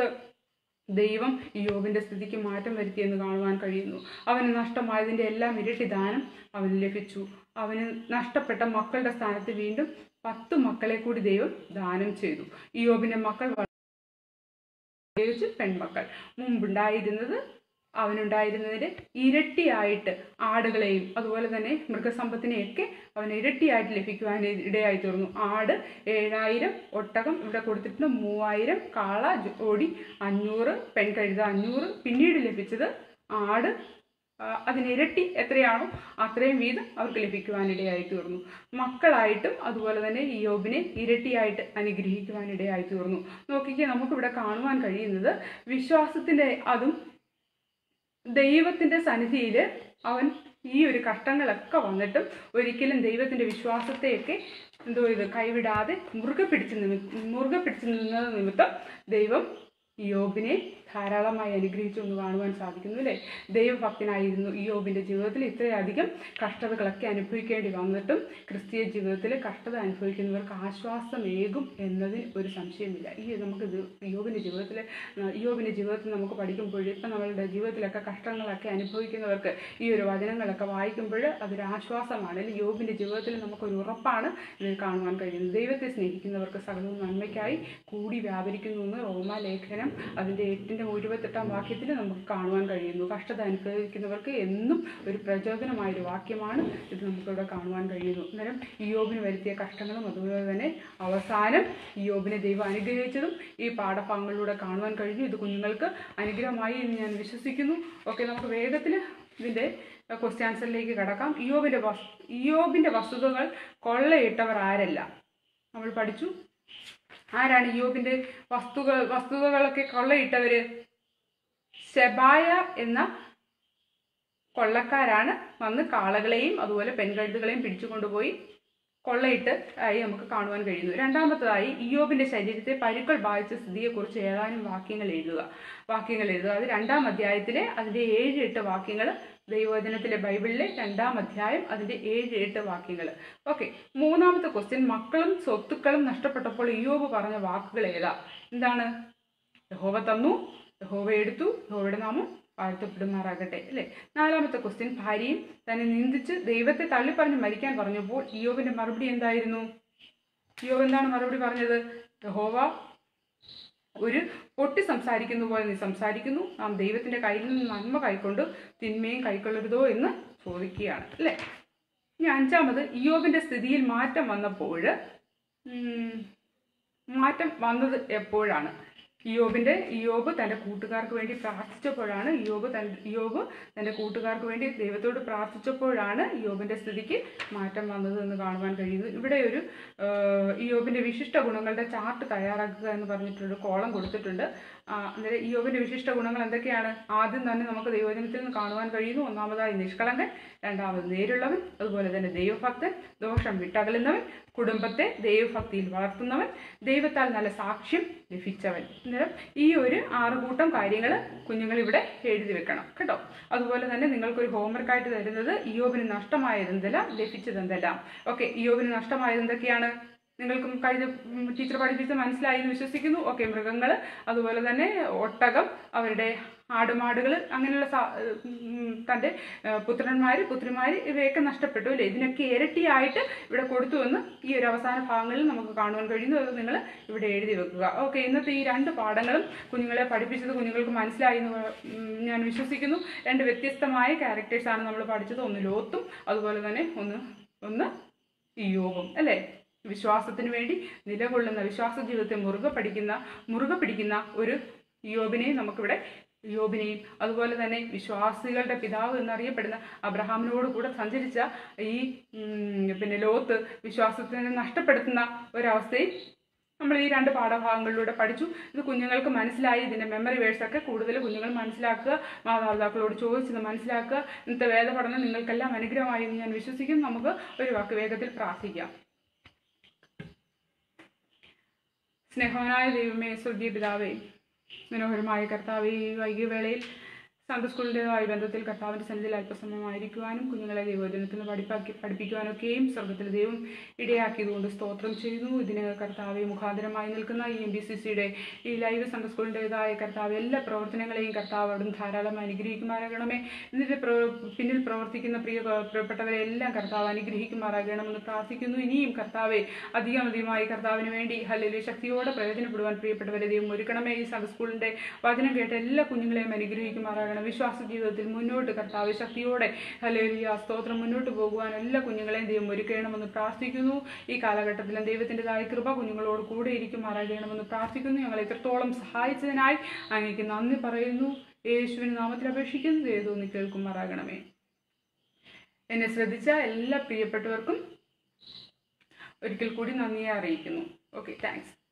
ദൈവം യോബിന്റെ സ്ഥിതിക്ക് മാറ്റം വരുത്തിയെന്ന് കാണുവാൻ കഴിയുന്നു അവന് നഷ്ടമായതിന്റെ എല്ലാം ഇരട്ടി ദാനം അവന് ലഭിച്ചു അവന് നഷ്ടപ്പെട്ട മക്കളുടെ സ്ഥാനത്ത് വീണ്ടും പത്ത് മക്കളെ കൂടി ദൈവം ദാനം ചെയ്തു യോബിന്റെ മക്കൾ പ്രത്യേകിച്ച് പെൺമക്കൾ മുമ്പുണ്ടായിരുന്നത് അവനുണ്ടായിരുന്നതിൻ്റെ ഇരട്ടിയായിട്ട് ആടുകളെയും അതുപോലെ തന്നെ മൃഗസമ്പത്തിനെയൊക്കെ അവന് ഇരട്ടിയായിട്ട് ലഭിക്കുവാൻ ഇടയായി തീർന്നു ആട് ഏഴായിരം ഒട്ടകം ഇവിടെ കൊടുത്തിട്ടുണ്ട് മൂവായിരം കാള ജോഡി അഞ്ഞൂറ് പെൺകഴുത അഞ്ഞൂറ് പിന്നീട് ലഭിച്ചത് ആട് ആ, അതിനിരട്ടി എത്രയാണോ അത്രയും വീതം അവർക്ക് ലഭിക്കുവാനിടയായി തീർന്നു മക്കളായിട്ടും അതുപോലെ തന്നെ ഇയോബിനെ ഇരട്ടിയായിട്ട് അനുഗ്രഹിക്കുവാനിടയായി തീർന്നു നോക്കിക്കേ നമുക്കിവിടെ കാണുവാൻ കഴിയുന്നത് വിശ്വാസത്തിൻ്റെ അതും ദൈവത്തിൻ്റെ സന്നിധിയിൽ അവൻ ഈ ഒരു കഷ്ടങ്ങളൊക്കെ വന്നിട്ടും ഒരിക്കലും ദൈവത്തിൻ്റെ വിശ്വാസത്തെയൊക്കെ എന്തോ ഇത് കൈവിടാതെ മുറുകെ പിടിച്ച് നിമി മുറുകെ പിടിച്ച് നിന്നത് നിമിത്തം ദൈവം യോബിനെ ധാരാളമായി അനുഗ്രഹിച്ചു എന്ന് കാണുവാൻ സാധിക്കുന്നു അല്ലേ ദൈവഭക്തനായിരുന്നു ഈ യോബിൻ്റെ ജീവിതത്തിൽ ഇത്രയധികം കഷ്ടതകളൊക്കെ അനുഭവിക്കേണ്ടി വന്നിട്ടും ക്രിസ്തീയ ജീവിതത്തിൽ കഷ്ടത അനുഭവിക്കുന്നവർക്ക് ആശ്വാസമേകും എന്നതിൽ ഒരു സംശയമില്ല ഈ നമുക്ക് ഇത് യോബിൻ്റെ ജീവിതത്തിൽ യോബിൻ്റെ ജീവിതത്തിൽ നമുക്ക് പഠിക്കുമ്പോൾ ഇപ്പം നമ്മളുടെ ജീവിതത്തിലൊക്കെ കഷ്ടങ്ങളൊക്കെ അനുഭവിക്കുന്നവർക്ക് ഈ ഒരു വചനങ്ങളൊക്കെ വായിക്കുമ്പോൾ അതൊരു ആശ്വാസമാണ് അല്ലെങ്കിൽ യോബിൻ്റെ ജീവിതത്തിൽ നമുക്കൊരു ഉറപ്പാണ് ഇതിൽ കാണുവാൻ കഴിയുന്നത് ദൈവത്തെ സ്നേഹിക്കുന്നവർക്ക് സകലവും നന്മയ്ക്കായി കൂടി വ്യാപരിക്കുന്നു എന്ന് റോമാലേഖനം അതിൻ്റെ എട്ടിൻ്റെ ഇരുപത്തെട്ടാം വാക്യത്തിൽ നമുക്ക് കാണുവാൻ കഴിയുന്നു കഷ്ടത അനുഭവിക്കുന്നവർക്ക് എന്നും ഒരു പ്രചോദനമായ ഒരു വാക്യമാണ് ഇത് നമുക്കിവിടെ കാണുവാൻ കഴിയുന്നു അന്നേരം ഇയോബിന് വരുത്തിയ കഷ്ടങ്ങളും അതുപോലെ തന്നെ അവസാനം ഇയോബിനെ ദൈവം അനുഗ്രഹിച്ചതും ഈ പാഠഭാഗങ്ങളിലൂടെ കാണുവാൻ കഴിഞ്ഞു ഇത് കുഞ്ഞുങ്ങൾക്ക് അനുഗ്രഹമായി എന്ന് ഞാൻ വിശ്വസിക്കുന്നു ഓക്കെ നമുക്ക് വേഗത്തിൽ ഇതിൻ്റെ ക്വസ്റ്റ്യൻ ആൻസറിലേക്ക് കടക്കാം ഇയോബിൻ്റെ വസ് ഇയോബിൻ്റെ വസ്തുതകൾ കൊള്ളയിട്ടവർ ആരല്ല നമ്മൾ പഠിച്ചു ആരാണ് യോബിന്റെ വസ്തുക്കൾ വസ്തുതകളൊക്കെ കൊള്ളയിട്ടവര് ശബായ എന്ന കൊള്ളക്കാരാണ് വന്ന് കാളകളെയും അതുപോലെ പെൺകഴുതുകളെയും പിടിച്ചു കൊണ്ടുപോയി കൊള്ളയിട്ട് ആയി നമുക്ക് കാണുവാൻ കഴിയുന്നു രണ്ടാമത്തതായി ഇയോബിന്റെ ശരീരത്തെ പരുക്കൾ ബാധിച്ച സ്ഥിതിയെക്കുറിച്ച് ഏതാനും വാക്യങ്ങൾ എഴുതുക വാക്യങ്ങൾ എഴുതുക അത് രണ്ടാം അധ്യായത്തിലെ അതിന്റെ ഏഴ് എട്ട് വാക്യങ്ങൾ ദൈവവചനത്തിലെ ബൈബിളിലെ രണ്ടാം അധ്യായം അതിന്റെ ഏഴ് എട്ട് വാക്യങ്ങൾ ഓക്കെ മൂന്നാമത്തെ ക്വസ്റ്റ്യൻ മക്കളും സ്വത്തുക്കളും നഷ്ടപ്പെട്ടപ്പോൾ ഇയോബ് പറഞ്ഞ വാക്കുകൾ ഏതാ എന്താണ് യഹോവ തന്നു യഹോവ എടുത്തു യഹോവയുടെ നാമം വാഴ്ത്തപ്പെടുമാറാകട്ടെ അല്ലേ നാലാമത്തെ ക്വസ്റ്റ്യൻ ഭാര്യയും തന്നെ നിന്ദിച്ച് ദൈവത്തെ തള്ളിപ്പറഞ്ഞ് മരിക്കാൻ പറഞ്ഞപ്പോൾ ഇയോബിന്റെ മറുപടി എന്തായിരുന്നു ഇയോബ് എന്താണ് മറുപടി പറഞ്ഞത് യഹോവ ഒരു പൊട്ടി സംസാരിക്കുന്ന പോലെ നീ സംസാരിക്കുന്നു നാം ദൈവത്തിന്റെ കയ്യിൽ നിന്ന് നന്മ കൈക്കൊണ്ട് തിന്മയും കൈക്കൊള്ളരുതോ എന്ന് ചോദിക്കുകയാണ് അല്ലേ ഇനി അഞ്ചാമത് ഇയോബിന്റെ സ്ഥിതിയിൽ മാറ്റം വന്നപ്പോൾ ഉം, മാറ്റം വന്നത് എപ്പോഴാണ് ഇയോബിന്റെ ഇയോബ് തന്റെ കൂട്ടുകാർക്ക് വേണ്ടി പ്രാർത്ഥിച്ചപ്പോഴാണ് ഇയോബ് തൻ ഇയോബ് തന്റെ കൂട്ടുകാർക്ക് വേണ്ടി ദൈവത്തോട് പ്രാർത്ഥിച്ചപ്പോഴാണ് ഇയോബിന്റെ സ്ഥിതിക്ക് മാറ്റം വന്നത് എന്ന് കാണുവാൻ കഴിയുന്നു ഇവിടെ ഒരു ആ, ഇയോബിന്റെ വിശിഷ്ട ഗുണങ്ങളുടെ ചാർട്ട് തയ്യാറാക്കുക എന്ന് പറഞ്ഞിട്ടൊരു കോളം കൊടുത്തിട്ടുണ്ട് ആ, അന്നേരം ഇയോബിന്റെ വിശിഷ്ട ഗുണങ്ങൾ എന്തൊക്കെയാണ് ആദ്യം തന്നെ നമുക്ക് ദൈവജനത്തിൽ നിന്ന് കാണുവാൻ കഴിയുന്നു ഒന്നാമതായി നിഷ്കളങ്കൻ രണ്ടാമത് നേരുള്ളവൻ അതുപോലെ തന്നെ ദൈവഭക്തൻ ദോഷം വിട്ടകലുന്നവൻ കുടുംബത്തെ ദൈവഭക്തിയിൽ വളർത്തുന്നവൻ ദൈവത്താൽ നല്ല സാക്ഷ്യം ലഭിച്ചവൻ അന്നേരം ഈ ഒരു ആറുകൂട്ടം കാര്യങ്ങൾ കുഞ്ഞുങ്ങൾ ഇവിടെ എഴുതി വെക്കണം കേട്ടോ അതുപോലെ തന്നെ നിങ്ങൾക്കൊരു ഹോംവർക്ക് ആയിട്ട് തരുന്നത് ഇയോബിന് നഷ്ടമായത് എന്തെല്ലാം ലഭിച്ചത് എന്തെല്ലാം ഓക്കെ ഇയോബിന് നഷ്ടമായത് എന്തൊക്കെയാണ് നിങ്ങൾക്കും കഴിഞ്ഞ ടീച്ചർ പഠിപ്പിച്ച് മനസ്സിലായി എന്ന് വിശ്വസിക്കുന്നു ഓക്കെ മൃഗങ്ങൾ അതുപോലെ തന്നെ ഒട്ടകം അവരുടെ ആടുമാടുകൾ അങ്ങനെയുള്ള സാ- ഉം, തൻ്റെ പുത്രന്മാർ പുത്രിമാർ ഇവയൊക്കെ നഷ്ടപ്പെട്ടു അല്ലേ ഇതിനൊക്കെ ഇരട്ടിയായിട്ട് ഇവിടെ കൊടുത്തു എന്ന് ഈ ഒരു അവസാന ഭാഗങ്ങളിൽ നമുക്ക് കാണുവാൻ കഴിയുന്നു അത് നിങ്ങൾ ഇവിടെ എഴുതി വെക്കുക ഓക്കെ ഇന്നത്തെ ഈ രണ്ട് പാഠങ്ങളും കുഞ്ഞുങ്ങളെ പഠിപ്പിച്ചത് കുഞ്ഞുങ്ങൾക്ക് മനസ്സിലായി എന്ന് ഉം, ഞാൻ വിശ്വസിക്കുന്നു രണ്ട് വ്യത്യസ്തമായ ക്യാരക്ടേഴ്സാണ് നമ്മൾ പഠിച്ചത് ഒന്ന് ലോത്തും അതുപോലെ തന്നെ ഒന്ന് ഒന്ന് ഇയോബും അല്ലേ വിശ്വാസത്തിന് വേണ്ടി നിലകൊള്ളുന്ന വിശ്വാസ ജീവിതത്തെ മുറുകെ പഠിക്കുന്ന മുറുകെ പിടിക്കുന്ന ഒരു യോബിനെയും നമുക്കിവിടെ യോബിനെയും അതുപോലെ തന്നെ വിശ്വാസികളുടെ പിതാവ് എന്നറിയപ്പെടുന്ന അബ്രഹാമിനോട് കൂടെ സഞ്ചരിച്ച ഈ ഉം, പിന്നെ ലോത്ത് വിശ്വാസത്തിനെ നഷ്ടപ്പെടുത്തുന്ന ഒരവസ്ഥയിൽ നമ്മൾ ഈ രണ്ട് പാഠഭാഗങ്ങളിലൂടെ പഠിച്ചു ഇത് കുഞ്ഞുങ്ങൾക്ക് മനസ്സിലായി ഇതിൻ്റെ മെമ്മറി വേഴ്സൊക്കെ കൂടുതൽ കുഞ്ഞുങ്ങൾ മനസ്സിലാക്കുക മാതാപിതാക്കളോട് ചോദിച്ചത് മനസ്സിലാക്കുക ഇന്നത്തെ വേദപഠനം നിങ്ങൾക്കെല്ലാം അനുഗ്രഹമായി എന്ന് ഞാൻ വിശ്വസിക്കുന്നു നമുക്ക് ഒരു വാക്ക് വേഗത്തിൽ പ്രാർത്ഥിക്കാം സ്നേഹവനായ ദൈവമേ സ്വർഗീയ പിതാവേ മനോഹരമായ കർത്താവ് ഈ വൈകിയ വേളയിൽ സൺഡേ സ്കൂളിൻ്റെതായ ബന്ധത്തിൽ കർത്താവിൻ്റെ സന്നിധിയിൽ അല്പസമയമായിരിക്കുവാനും കുഞ്ഞുങ്ങളെ ദൈവജനത്തിൽ നിന്ന് പഠിപ്പാക്കി പഠിപ്പിക്കുവാനൊക്കെയും സ്വർഗത്തിൽ ദൈവം ഇടയാക്കിയതുകൊണ്ട് സ്തോത്രം ചെയ്യുന്നു ഇതിന് കർത്താവെ മുഖാന്തരമായി നിൽക്കുന്ന ഈ എം ബി സി സിയുടെ ഈ ലൈവ് സൺഡേ സ്കൂളിൻ്റെതായ കർത്താവ് എല്ലാ പ്രവർത്തനങ്ങളെയും കർത്താവ് അവിടുന്ന് ധാരാളം അനുഗ്രഹിക്കുമാറാകണമേ ഇതിൻ്റെ പ്ര പിന്നിൽ പ്രവർത്തിക്കുന്ന പ്രിയ പ്രിയപ്പെട്ടവരെ എല്ലാം കർത്താവ് അനുഗ്രഹിക്കുമാറാകണമെന്ന് പ്രാർത്ഥിക്കുന്നു ഇനിയും കർത്താവെ അധികം അധികമായി കർത്താവിന് വേണ്ടി ഹല്ലേലൂയ ശക്തിയോടെ പ്രയോജനപ്പെടുവാൻ പ്രിയപ്പെട്ടവരെ ദൈവം ഒരുക്കണമേ ഈ സൺഡേ സ്കൂളിൻ്റെ വചനം കേട്ട എല്ലാ കുഞ്ഞുങ്ങളെയും അനുഗ്രഹിക്കുമാറാകണം നൽകണം വിശ്വാസ ജീവിതത്തിൽ മുന്നോട്ട് കർത്താവ് ശക്തിയോടെ ഹലേലിയ സ്തോത്രം മുന്നോട്ട് പോകുവാൻ എല്ലാ കുഞ്ഞുങ്ങളെയും ദൈവം ഒരുക്കണമെന്ന് പ്രാർത്ഥിക്കുന്നു ഈ കാലഘട്ടത്തിലും ദൈവത്തിൻ്റെതായ കൃപ കുഞ്ഞുങ്ങളോട് കൂടെ ഇരിക്കുമാറാകണമെന്ന് പ്രാർത്ഥിക്കുന്നു ഞങ്ങളെ എത്രത്തോളം സഹായിച്ചതിനായി അങ്ങേക്ക് നന്ദി പറയുന്നു യേശുവിന് നാമത്തിൽ അപേക്ഷിക്കുന്നു ദൈവം കേൾക്കുമാറാകണമേ എന്നെ ശ്രദ്ധിച്ച എല്ലാ പ്രിയപ്പെട്ടവർക്കും ഒരിക്കൽ കൂടി നന്ദിയെ അറിയിക്കുന്നു ഓക്കെ താങ്ക്സ്